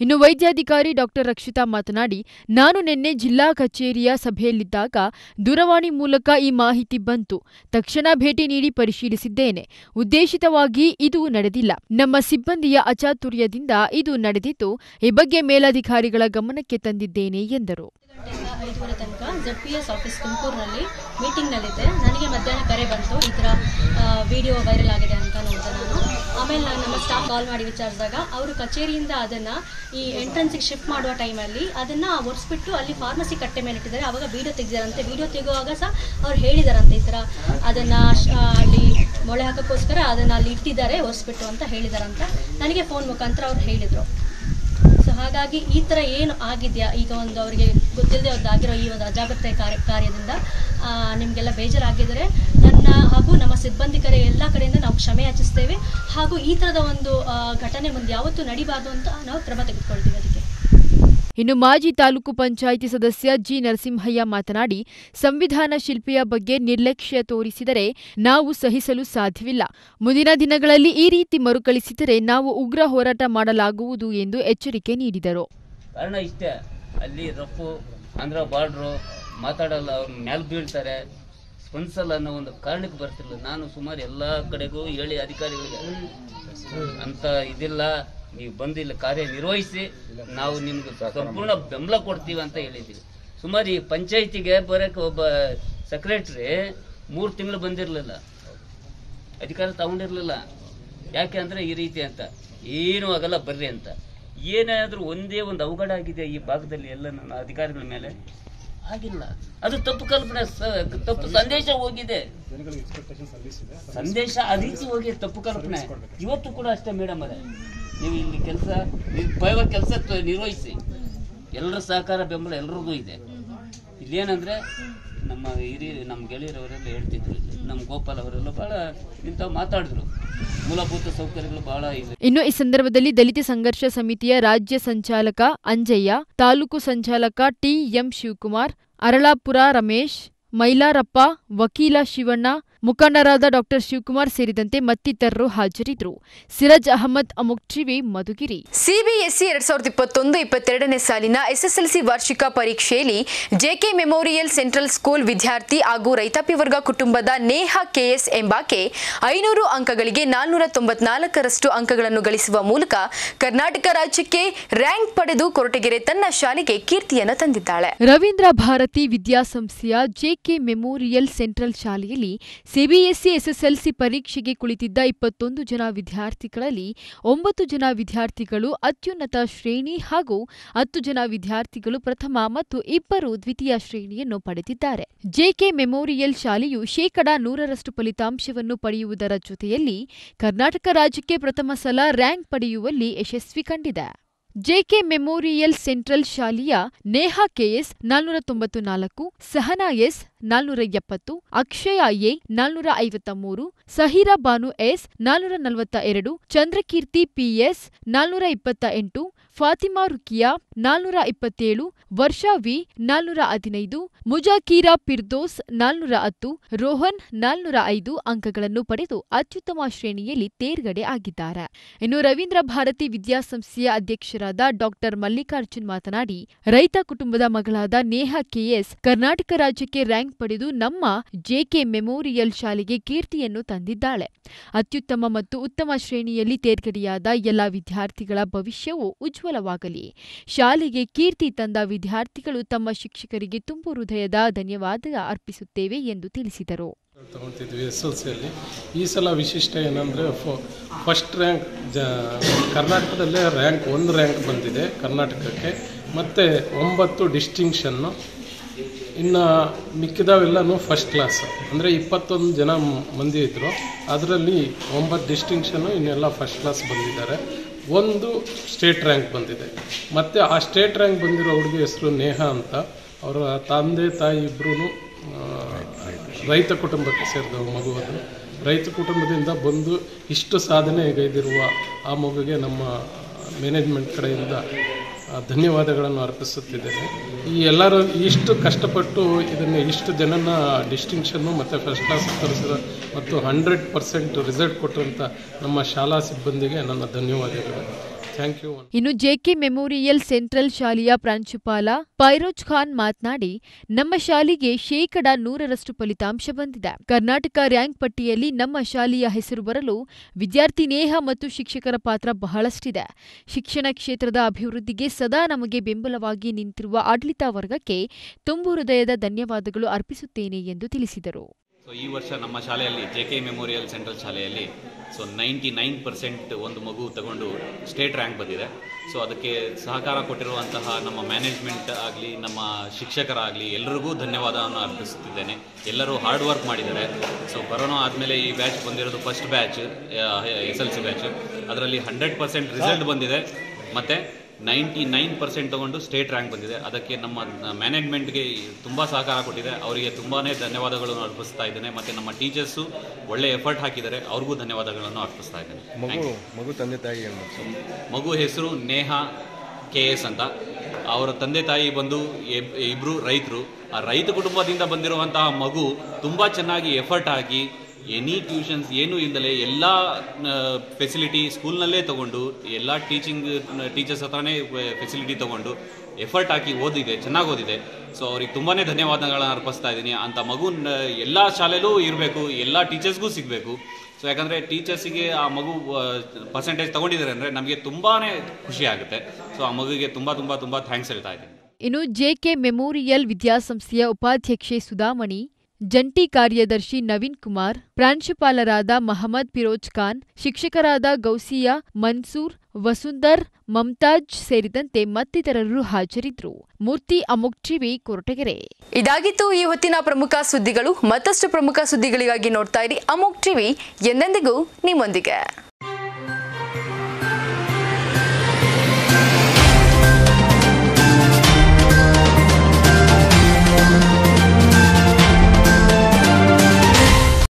ಇನ್ನು ವೈದ್ಯಾಧಿಕಾರಿ ಡಾಕ್ಟರ್ ರಕ್ಷಿತಾ ಮಾತನಾಡಿ ನಾನು ನಿನ್ನೆ ಜಿಲ್ಲಾ ಕಚೇರಿಯ ಸಭೆಯಲ್ಲಿದ್ದಾಗ ದೂರವಾಣಿ ಮೂಲಕ ಈ ಮಾಹಿತಿ ಬಂತು ತಕ್ಷಣ ಭೇಟಿ ನೀಡಿ ಪರಿಶೀಲಿಸಿದ್ದೇನೆ ಉದ್ದೇಶಿತವಾಗಿ ಇದು ನಡೆದಿಲ್ಲ ನಮ್ಮ ಸಿಬ್ಬಂದಿಯ ಅಚಾತುರ್ಯದಿಂದ ಇದು ನಡೆದಿದ್ದು ಈ ಬಗ್ಗೆ ಮೇಲಧಿಕಾರಿಗಳ ಗಮನಕ್ಕೆ ತಂದಿದ್ದೇನೆ ಎಂದರು ಐದುವರೆ ತನಕ ಜೆಡ್ ಪಿ ಎಸ್ ಆಫೀಸ್ ತುಮಕೂರಿನಲ್ಲಿ ಮೀಟಿಂಗ್ನಲ್ಲಿದ್ದೆ ನನಗೆ ಮಧ್ಯಾಹ್ನ ಕರೆ ಬಂತು ಈ ಥರ ವಿಡಿಯೋ ವೈರಲ್ ಆಗಿದೆ ಅಂತ ನೋಡಿದೆ ನಾನು ಆಮೇಲೆ ನಾನು ನಮ್ಮ ಸ್ಟಾಫ್ ಕಾಲ್ ಮಾಡಿ ವಿಚಾರಿಸಿದಾಗ ಅವರು ಕಚೇರಿಯಿಂದ ಅದನ್ನು ಈ ಎಂಟ್ರೆನ್ಸಿಗೆ ಶಿಫ್ಟ್ ಮಾಡುವ ಟೈಮಲ್ಲಿ ಅದನ್ನು ಒರೆಸ್ಬಿಟ್ಟು ಅಲ್ಲಿ ಫಾರ್ಮಸಿ ಕಟ್ಟೆ ಮೇಲೆ ಇಟ್ಟಿದ್ದಾರೆ ಆವಾಗ ವೀಡಿಯೋ ತೆಗೆದಿದ್ದಾರಂತೆ ವೀಡಿಯೋ ತೆಗುವಾಗ ಸಹ ಅವ್ರು ಹೇಳಿದಾರಂತೆ ಈ ಥರ ಅದನ್ನು ಅಲ್ಲಿ ಮೊಳೆ ಹಾಕೋಕ್ಕೋಸ್ಕರ ಅದನ್ನು ಅಲ್ಲಿ ಇಟ್ಟಿದ್ದಾರೆ ಒರೆಸ್ಬಿಟ್ಟು ಅಂತ ಹೇಳಿದಾರಂತ ನನಗೆ ಫೋನ್ ಮುಖಾಂತರ ಅವ್ರು ಹೇಳಿದರು ಸೊ ಹಾಗಾಗಿ ಈ ಥರ ಏನು ಆಗಿದೆಯಾ ಈಗ ಒಂದು ಅವರಿಗೆ ಗೊತ್ತಿಲ್ಲದೆ ಒಂದು ಆಗಿರೋ ಈ ಒಂದು ಅಜಾಗ್ರತೆ ಕಾರ್ಯ ಕಾರ್ಯದಿಂದ ಆ, ನಿಮಗೆಲ್ಲ ಬೇಜಾರಾಗಿದ್ದರೆ ನನ್ನ ಹಾಗೂ ನಮ್ಮ ಸಿಬ್ಬಂದಿಕರ ಎಲ್ಲ ಕಡೆಯಿಂದ ನಾವು ಕ್ಷಮೆ ಯಾಚಿಸ್ತೇವೆ ಹಾಗೂ ಈ ಥರದ ಒಂದು ಆ, ಘಟನೆ ಮುಂದೆ ಯಾವತ್ತೂ ನಡಿಬಾರ್ದು ಅಂತ ನಾವು ಕ್ರಮ ತೆಗೆದುಕೊಳ್ತೀವಿ ಅದಕ್ಕೆ ಇನ್ನು ಮಾಜಿ ತಾಲೂಕು ಪಂಚಾಯಿತಿ ಸದಸ್ಯ ಜಿ ನರಸಿಂಹಯ್ಯ ಮಾತನಾಡಿ ಸಂವಿಧಾನ ಶಿಲ್ಪಿಯ ಬಗ್ಗೆ ನಿರ್ಲಕ್ಷ್ಯ ತೋರಿಸಿದರೆ ನಾವು ಸಹಿಸಲು ಸಾಧ್ಯವಿಲ್ಲ ಮುಂದಿನ ದಿನಗಳಲ್ಲಿ ಈ ರೀತಿ ಮರುಕಳಿಸಿದರೆ ನಾವು ಉಗ್ರ ಹೋರಾಟ ಮಾಡಲಾಗುವುದು ಎಂದು ಎಚ್ಚರಿಕೆ ನೀಡಿದರು ಕಾರಣ ಇಷ್ಟೇ ಅಲ್ಲಿ ರಫು ಆಂಧ್ರ ಬಾರ್ಡ್ರು ಮಾತಾಡಲ್ಲ ಅವ್ರ ಮೇಲೆ ಬೀಳ್ತಾರೆ ಸ್ಪಂದಿಸಲ್ಲ ಅನ್ನೋ ಒಂದು ಕಾರಣಕ್ಕೆ ಬರ್ತಿಲ್ಲ ನಾನು ಸುಮಾರು ಎಲ್ಲ ಕಡೆಗೂ ಹೇಳಿ ಅಧಿಕಾರಿಗಳಿಗೆ ಅಂತ ಇದಿಲ್ಲ ನೀವು ಬಂದು ಇಲ್ಲಿ ಕಾರ್ಯ ನಿರ್ವಹಿಸಿ ನಾವು ನಿಮ್ಗೆ ಸಂಪೂರ್ಣ ಬೆಂಬಲ ಕೊಡ್ತೀವಿ ಅಂತ ಹೇಳಿದ್ದೀವಿ ಸುಮಾರು ಈ ಪಂಚಾಯಿತಿಗೆ ಬರೋಕ್ಕೆ ಒಬ್ಬ ಸೆಕ್ರೆಟ್ರಿ ಮೂರು ತಿಂಗಳು ಬಂದಿರಲಿಲ್ಲ ಅಧಿಕಾರ ತಗೊಂಡಿರಲಿಲ್ಲ ಯಾಕೆ ಅಂದರೆ ಈ ರೀತಿ ಅಂತ ಏನೂ ಆಗಲ್ಲ ಬರ್ರಿ ಅಂತ ಏನಾದರೂ ಒಂದೇ ಒಂದು ಅವಘಡ ಆಗಿದೆ ಈ ಭಾಗದಲ್ಲಿ ಎಲ್ಲ ನನ್ನ ಅಧಿಕಾರಿಗಳ ಮೇಲೆ ಆಗಿಲ್ಲ ಅದು ತಪ್ಪು ಕಲ್ಪನೆ ಸ- ತಪ್ಪು ಸಂದೇಶ ಹೋಗಿದೆ ಸಂದೇಶ ಆ ರೀತಿ ಹೋಗಿ ತಪ್ಪು ಕಲ್ಪನೆ ಇವತ್ತು ಕೂಡ ಅಷ್ಟೇ ಮೇಡಮ್ ಅದೇ ನೀವು ಇಲ್ಲಿ ಕೆಲಸ ನಿರ್ಭಯವ ಕೆಲಸ ನಿರ್ವಹಿಸಿ ಎಲ್ಲರ ಸಹಕಾರ ಬೆಂಬಲ ಎಲ್ರಿಗೂ ಇದೆ ಇಲ್ಲೇನಂದ್ರೆ ನಮ್ಮ ಹಿರಿಯ ನಮ್ಮ ಗೆಳೆಯರವರೆಲ್ಲ ಹೇಳ್ತಿದ್ರು ಇಲ್ಲಿ. ನಮ್ಮ ಗೋಪಾಲ್ ಅವರೆಲ್ಲ ಬಹಳ ಇಂಥ ಮಾತಾಡಿದ್ರು ಮೂಲಭೂತ ಸೌಕರ್ಯಗಳು ಬಹಳ ಇವೆ ಇನ್ನು ಈ ಸಂದರ್ಭದಲ್ಲಿ ದಲಿತ ಸಂಘರ್ಷ ಸಮಿತಿಯ ರಾಜ್ಯ ಸಂಚಾಲಕ ಅಂಜಯ್ಯ ತಾಲೂಕು ಸಂಚಾಲಕ ಟಿಎಂ ಶಿವಕುಮಾರ್ ಅರಳಾಪುರ ರಮೇಶ್ ಮೈಲಾರಪ್ಪ ವಕೀಲ ಶಿವಣ್ಣ ಮುಖಂಡರಾದ ಡಾಕ್ಟರ್ ಶಿವಕುಮಾರ್ ಸೇರಿದಂತೆ ಮತ್ತಿತರರು ಹಾಜರಿದ್ದರು ಸಿರಾಜ್ ಅಹಮದ್ ಅಮುಕ್ ಟಿವಿ ಮಧುಗಿರಿ ಸಿಬಿಎಸ್ಇ ಎರಡ್ ಸಾವಿರದ ಇಪ್ಪತ್ತೊಂದು ಇಪ್ಪತ್ತೆರಡನೇ ಸಾಲಿನ ಎಸ್ಎಸ್ಎಲ್ಸಿ ವಾರ್ಷಿಕ ಪರೀಕ್ಷೆಯಲ್ಲಿ ಜೆಕೆ ಮೆಮೋರಿಯಲ್ ಸೆಂಟ್ರಲ್ ಸ್ಕೂಲ್ ವಿದ್ಯಾರ್ಥಿ ಹಾಗೂ ರೈತಾಪಿ ವರ್ಗ ಕುಟುಂಬದ ನೇಹಾ ಕೆಎಸ್ ಎಂಬಾಕೆ ಐನೂರು ಅಂಕಗಳಿಗೆ ನಾಲ್ನೂರ ತೊಂಬತ್ನಾಲ್ಕರಷ್ಟು ಅಂಕಗಳನ್ನು ಗಳಿಸುವ ಮೂಲಕ ಕರ್ನಾಟಕ ರಾಜ್ಯಕ್ಕೆ ರ್ಯಾಂಕ್ ಪಡೆದು ಕೊರಟಗೆರೆ ತನ್ನ ಶಾಲೆಗೆ ಕೀರ್ತಿಯನ್ನು ತಂದಿದ್ದಾಳೆ ರವೀಂದ್ರ ಭಾರತಿ ವಿದ್ಯಾಸಂಸ್ಥೆಯ ಜೆಕೆ ಮೆಮೋರಿಯಲ್ ಸೆಂಟ್ರಲ್ ಶಾಲೆಯಲ್ಲಿ ಸಿಬಿಎಸ್ಇ ಎಸ್ಎಸ್ಎಲ್ಸಿ ಪರೀಕ್ಷೆಗೆ ಕುಳಿತಿದ್ದ ಇಪ್ಪತ್ತೊಂದು ಜನ ವಿದ್ಯಾರ್ಥಿಗಳಲ್ಲಿ ಒಂಬತ್ತು ಜನ ವಿದ್ಯಾರ್ಥಿಗಳು ಅತ್ಯುನ್ನತ ಶ್ರೇಣಿ ಹಾಗೂ ಹತ್ತು ಜನ ವಿದ್ಯಾರ್ಥಿಗಳು ಪ್ರಥಮ ಮತ್ತು ಇಬ್ಬರು ದ್ವಿತೀಯ ಶ್ರೇಣಿಯನ್ನು ಪಡೆದಿದ್ದಾರೆ ಜೆಕೆ ಮೆಮೋರಿಯಲ್ ಶಾಲೆಯು ಶೇಕಡಾ ನೂರರಷ್ಟು ಫಲಿತಾಂಶವನ್ನು ಪಡೆಯುವುದರ ಜೊತೆಯಲ್ಲಿ ಕರ್ನಾಟಕ ರಾಜ್ಯಕ್ಕೆ ಪ್ರಥಮ ಸಲ ರ್ಯಾಂಕ್ ಪಡೆಯುವಲ್ಲಿ ಯಶಸ್ವಿ ಕಂಡಿದೆ ಜೆಕೆ ಮೆಮೋರಿಯಲ್ ಸೆಂಟ್ರಲ್ ಶಾಲೆಯ ನೇಹಾ ಕೆಎಸ್ ನಾಲ್ನೂರ ತೊಂಬತ್ತು ನಾಲ್ಕು ಸಹನಾ ಎಸ್ ನಾಲ್ನೂರ ಎಪ್ಪತ್ತು ಅಕ್ಷಯ ಎ ನಾಲ್ನೂರ ಐವತ್ತ ಮೂರು ಸಹೀರಾ ಬಾನು ಎಸ್ ನಾಲ್ನೂರ ನಲವತ್ತ ಎರಡು ಚಂದ್ರಕೀರ್ತಿ ಪಿಎಸ್ ನಾಲ್ನೂರ ಇಪ್ಪತ್ತ ಎಂಟು ಫಾತಿಮಾ ರುಕಿಯಾ ನಾಲ್ನೂರ ಇಪ್ಪತ್ತೇಳು ವರ್ಷಾ ವಿ ನಾಲ್ನೂರ ಹದಿನೈದು ಮುಜಾಕೀರಾ ಪಿರ್ದೋಸ್ ನಾಲ್ನೂರ ಹತ್ತು ರೋಹನ್ ನಾಲ್ನೂರ ಐದು ಅಂಕಗಳನ್ನು ಪಡೆದು ಅತ್ಯುತ್ತಮ ಶ್ರೇಣಿಯಲ್ಲಿ ತೇರ್ಗಡೆ ಆಗಿದ್ದಾರೆ ಇನ್ನು ರವೀಂದ್ರ ಭಾರತಿ ವಿದ್ಯಾಸಂಸ್ಥೆಯ ಅಧ್ಯಕ್ಷರಾದ ಡಾಕ್ಟರ್ ಮಲ್ಲಿಕಾರ್ಜುನ್ ಮಾತನಾಡಿ ರೈತ ಕುಟುಂಬದ ಮಗಳಾದ ನೇಹಾ ಕೆಎಸ್ ಕರ್ನಾಟಕ ರಾಜ್ಯಕ್ಕೆ ರ್ಯಾಂಕ್ ಪಡೆದು ನಮ್ಮ ಜೆಕೆ ಮೆಮೋರಿಯಲ್ ಶಾಲೆಗೆ ಕೀರ್ತಿಯನ್ನು ತಂದಿದ್ದಾಳೆ ಅತ್ಯುತ್ತಮ ಮತ್ತು ಉತ್ತಮ ಶ್ರೇಣಿಯಲ್ಲಿ ತೇರ್ಗಡೆಯಾದ ಎಲ್ಲ ವಿದ್ಯಾರ್ಥಿಗಳ ಭವಿಷ್ಯವು ಉಜ್ವಲವಾಗಲಿ ಶಾಲೆಗೆ ಕೀರ್ತಿ ತಂದ ವಿದ್ಯಾರ್ಥಿಗಳು ತಮ್ಮ ಶಿಕ್ಷಕರಿಗೆ ತುಂಬು ಹೃದಯದ ಧನ್ಯವಾದ ಅರ್ಪಿಸುತ್ತೇವೆ ಎಂದು ತಿಳಿಸಿದರು ತಗೊಳ್ತಿದ್ವಿ ಎಸ್ ಎಲ್ ಸಿಯಲ್ಲಿ ಈ ಸಲ ವಿಶಿಷ್ಟ ಏನಂದರೆ ಫಸ್ಟ್ ರ್ಯಾಂಕ್ ಜ ಕರ್ನಾಟಕದಲ್ಲೇ ರ್ಯಾಂಕ್ ಒಂದು ರ್ಯಾಂಕ್ ಬಂದಿದೆ ಕರ್ನಾಟಕಕ್ಕೆ ಮತ್ತು ಒಂಬತ್ತು ಡಿಸ್ಟಿಂಕ್ಷನ್ನು ಇನ್ನು ಮಿಕ್ಕಿದವೆಲ್ಲನೂ ಫಸ್ಟ್ ಕ್ಲಾಸ್ ಅಂದರೆ ಇಪ್ಪತ್ತೊಂದು ಜನ ಮ್- ಮಂದಿ ಇದ್ದರು ಅದರಲ್ಲಿ ಒಂಬತ್ತು ಡಿಸ್ಟಿಂಕ್ಷನ್ನು ಇನ್ನೆಲ್ಲ ಫಸ್ಟ್ ಕ್ಲಾಸ್ ಬಂದಿದ್ದಾರೆ ಒಂದು ಸ್ಟೇಟ್ ರ್ಯಾಂಕ್ ಬಂದಿದೆ ಮತ್ತು ಆ ಸ್ಟೇಟ್ ರ್ಯಾಂಕ್ ಬಂದಿರೋ ಹುಡುಗಿ ಹೆಸರು ನೇಹಾ ಅಂತ ಅವರ ತಂದೆ ತಾಯಿ ಇಬ್ಬರೂ ರೈತ ಕುಟುಂಬಕ್ಕೆ ಸೇರಿದ ಮಗು ಅದು ರೈತ ಕುಟುಂಬದಿಂದ ಬಂದು ಇಷ್ಟು ಸಾಧನೆ ಗೈದಿರುವ ಆ ಮಗುಗೆ ನಮ್ಮ ಮ್ಯಾನೇಜ್ಮೆಂಟ್ ಕಡೆಯಿಂದ ಆ, ಧನ್ಯವಾದಗಳನ್ನು ಅರ್ಪಿಸುತ್ತಿದ್ದೇನೆ ಈ ಎಲ್ಲರೂ ಇಷ್ಟು ಕಷ್ಟಪಟ್ಟು ಇದನ್ನು ಇಷ್ಟು ಜನನ ಡಿಸ್ಟಿಂಕ್ಷನ್ನು ಮತ್ತು ಫಸ್ಟ್ ಕ್ಲಾಸ್ ತರಿಸಿದ ಮತ್ತು ಹಂಡ್ರೆಡ್ ಪರ್ಸೆಂಟ್ ರಿಸಲ್ಟ್ ಕೊಟ್ಟಂಥ ನಮ್ಮ ಶಾಲಾ ಸಿಬ್ಬಂದಿಗೆ ನನ್ನ ಧನ್ಯವಾದಗಳು ಥ್ಯಾಂಕ್ ಯು ಇನ್ನು ಜೆಕೆ ಮೆಮೋರಿಯಲ್ ಸೆಂಟ್ರಲ್ ಶಾಲೆಯ ಪ್ರಾಂಶುಪಾಲ ಪೈರೋಜ್ ಖಾನ್ ಮಾತನಾಡಿ ನಮ್ಮ ಶಾಲೆಗೆ ಶೇಕಡ ನೂರರಷ್ಟು ಫಲಿತಾಂಶ ಬಂದಿದೆ ಕರ್ನಾಟಕ ರ್ಯಾಂಕ್ ಪಟ್ಟಿಯಲ್ಲಿ ನಮ್ಮ ಶಾಲೆಯ ಹೆಸರು ಬರಲು ವಿದ್ಯಾರ್ಥಿ ನೇಹ ಮತ್ತು ಶಿಕ್ಷಕರ ಪಾತ್ರ ಬಹಳಷ್ಟಿದೆ ಶಿಕ್ಷಣ ಕ್ಷೇತ್ರದ ಅಭಿವೃದ್ಧಿಗೆ ಸದಾ ನಮಗೆ ಬೆಂಬಲವಾಗಿ ನಿಂತಿರುವ ಆಡಳಿತ ವರ್ಗಕ್ಕೆ ತುಂಬು ಹೃದಯದ ಧನ್ಯವಾದಗಳು ಅರ್ಪಿಸುತ್ತೇನೆ ಎಂದು ತಿಳಿಸಿದರು ಸೊ ಈ ವರ್ಷ ನಮ್ಮ ಶಾಲೆಯಲ್ಲಿ ಜೆ ಕೆ ಮೆಮೋರಿಯಲ್ ಸೆಂಟ್ರಲ್ ಶಾಲೆಯಲ್ಲಿ ಸೊ ನೈಂಟಿ ನೈನ್ ಪರ್ಸೆಂಟ್ ಒಂದು ಮಗು ತಗೊಂಡು ಸ್ಟೇಟ್ ರ್ಯಾಂಕ್ ಬಂದಿದೆ ಸೊ ಅದಕ್ಕೆ ಸಹಕಾರ ಕೊಟ್ಟಿರುವಂತಹ ನಮ್ಮ ಮ್ಯಾನೇಜ್ಮೆಂಟ್ ಆಗಲಿ ನಮ್ಮ ಶಿಕ್ಷಕರಾಗಲಿ ಎಲ್ಲರಿಗೂ ಧನ್ಯವಾದವನ್ನು ಅರ್ಪಿಸುತ್ತಿದ್ದೇನೆ ಎಲ್ಲರೂ ಹಾರ್ಡ್ ವರ್ಕ್ ಮಾಡಿದ್ದಾರೆ ಸೊ ಕೊರೋನಾ ಆದಮೇಲೆ ಈ ಬ್ಯಾಚ್ ಬಂದಿರೋದು first batch S L C batch ಅದರಲ್ಲಿ ಹಂಡ್ರೆಡ್ ಪರ್ಸೆಂಟ್ ರಿಸಲ್ಟ್ ಬಂದಿದೆ ಮತ್ತು ನೈಂಟಿ ನೈನ್ ಪರ್ಸೆಂಟ್ ತಗೊಂಡು ಸ್ಟೇಟ್ ರ್ಯಾಂಕ್ ಬಂದಿದೆ ಅದಕ್ಕೆ ನಮ್ಮ ಮ್ಯಾನೇಜ್ಮೆಂಟ್ಗೆ ತುಂಬ ಸಹಕಾರ ಕೊಟ್ಟಿದೆ ಅವರಿಗೆ ತುಂಬಾ ಧನ್ಯವಾದಗಳನ್ನು ಅರ್ಪಿಸ್ತಾ ಇದ್ದೇನೆ ಮತ್ತು ನಮ್ಮ ಟೀಚರ್ಸು ಒಳ್ಳೆ ಎಫರ್ಟ್ ಹಾಕಿದ್ದಾರೆ ಅವ್ರಿಗೂ ಧನ್ಯವಾದಗಳನ್ನು ಅರ್ಪಿಸ್ತಾ ಇದ್ದೇನೆ ಮಗು Thank you. ಮಗು ತಂದೆ ತಾಯಿ ಏನು ಮಗು ಹೆಸರು ನೇಹ ಕೆ ಎಸ್ ಅಂತ ಅವರ ತಂದೆ ತಾಯಿ ಬಂದು ಇಬ್- ಇಬ್ರು ರೈತರು ಆ ರೈತ ಕುಟುಂಬದಿಂದ ಬಂದಿರುವಂತಹ ಮಗು ತುಂಬ ಚೆನ್ನಾಗಿ ಎಫರ್ಟ್ ಹಾಕಿ ಎನಿ ಟ್ಯೂಷನ್ಸ್ ಏನೂ ಇಲ್ಲದೆ ಎಲ್ಲ ಫೆಸಿಲಿಟಿ ಸ್ಕೂಲ್ನಲ್ಲೇ ತಗೊಂಡು ಎಲ್ಲ ಟೀಚಿಂಗ್ ಟೀಚರ್ಸ್ ಹತ್ರನೇ ಫೆಸಿಲಿಟಿ ತಗೊಂಡು ಎಫರ್ಟ್ ಹಾಕಿ ಓದಿದೆ ಚೆನ್ನಾಗಿ ಓದಿದೆ ಸೊ ಅವ್ರಿಗೆ ತುಂಬಾ ಧನ್ಯವಾದಗಳನ್ನ ಅರ್ಪಿಸ್ತಾ ಇದ್ದೀನಿ ಅಂಥ ಮಗು ಎಲ್ಲ ಶಾಲೆಲೂ ಇರಬೇಕು ಎಲ್ಲ ಟೀಚರ್ಸ್ಗೂ ಸಿಗಬೇಕು ಸೊ ಯಾಕಂದರೆ ಟೀಚರ್ಸಿಗೆ ಆ ಮಗು ಪರ್ಸೆಂಟೇಜ್ ತಗೊಂಡಿದ್ದಾರೆ ಅಂದರೆ ನಮಗೆ ತುಂಬಾ ಖುಷಿ ಆಗುತ್ತೆ ಸೊ ಆ ಮಗುಗೆ ತುಂಬ ತುಂಬ ತುಂಬ ಥ್ಯಾಂಕ್ಸ್ ಹೇಳ್ತಾ ಇದ್ದೀನಿ ಇನ್ನು ಜೆಕೆ ಮೆಮೋರಿಯಲ್ ವಿದ್ಯಾಸಂಸ್ಥೆಯ ಉಪಾಧ್ಯಕ್ಷೆ ಸುಧಾಮಣಿ ಜಂಟಿ ಕಾರ್ಯದರ್ಶಿ ನವೀನ್ ಕುಮಾರ್ ಪ್ರಾಂಶುಪಾಲರಾದ ಮಹಮ್ಮದ್ ಫಿರೋಜ್ ಖಾನ್ ಶಿಕ್ಷಕರಾದ ಗೌಸಿಯಾ ಮನ್ಸೂರ್ ವಸುಂದರ್ ಮಮ್ತಾಜ್ ಸೇರಿದಂತೆ ಮತ್ತಿತರರು ಹಾಜರಿದ್ದರು ಮೂರ್ತಿ ಅಮುಕ್ ಟಿವಿ ಕೊರಟಗೆರೆ ಇದಾಗಿತ್ತು ಈ ಹೊತ್ತಿನ ಪ್ರಮುಖ ಸುದ್ದಿಗಳು ಮತ್ತಷ್ಟು ಪ್ರಮುಖ ಸುದ್ದಿಗಳಿಗಾಗಿ ನೋಡ್ತಾ ಇರಿ ಅಮೋಕ್ ಟಿವಿ ಎಂದೆಂದಿಗೂ ನಿಮ್ಮೊಂದಿಗೆ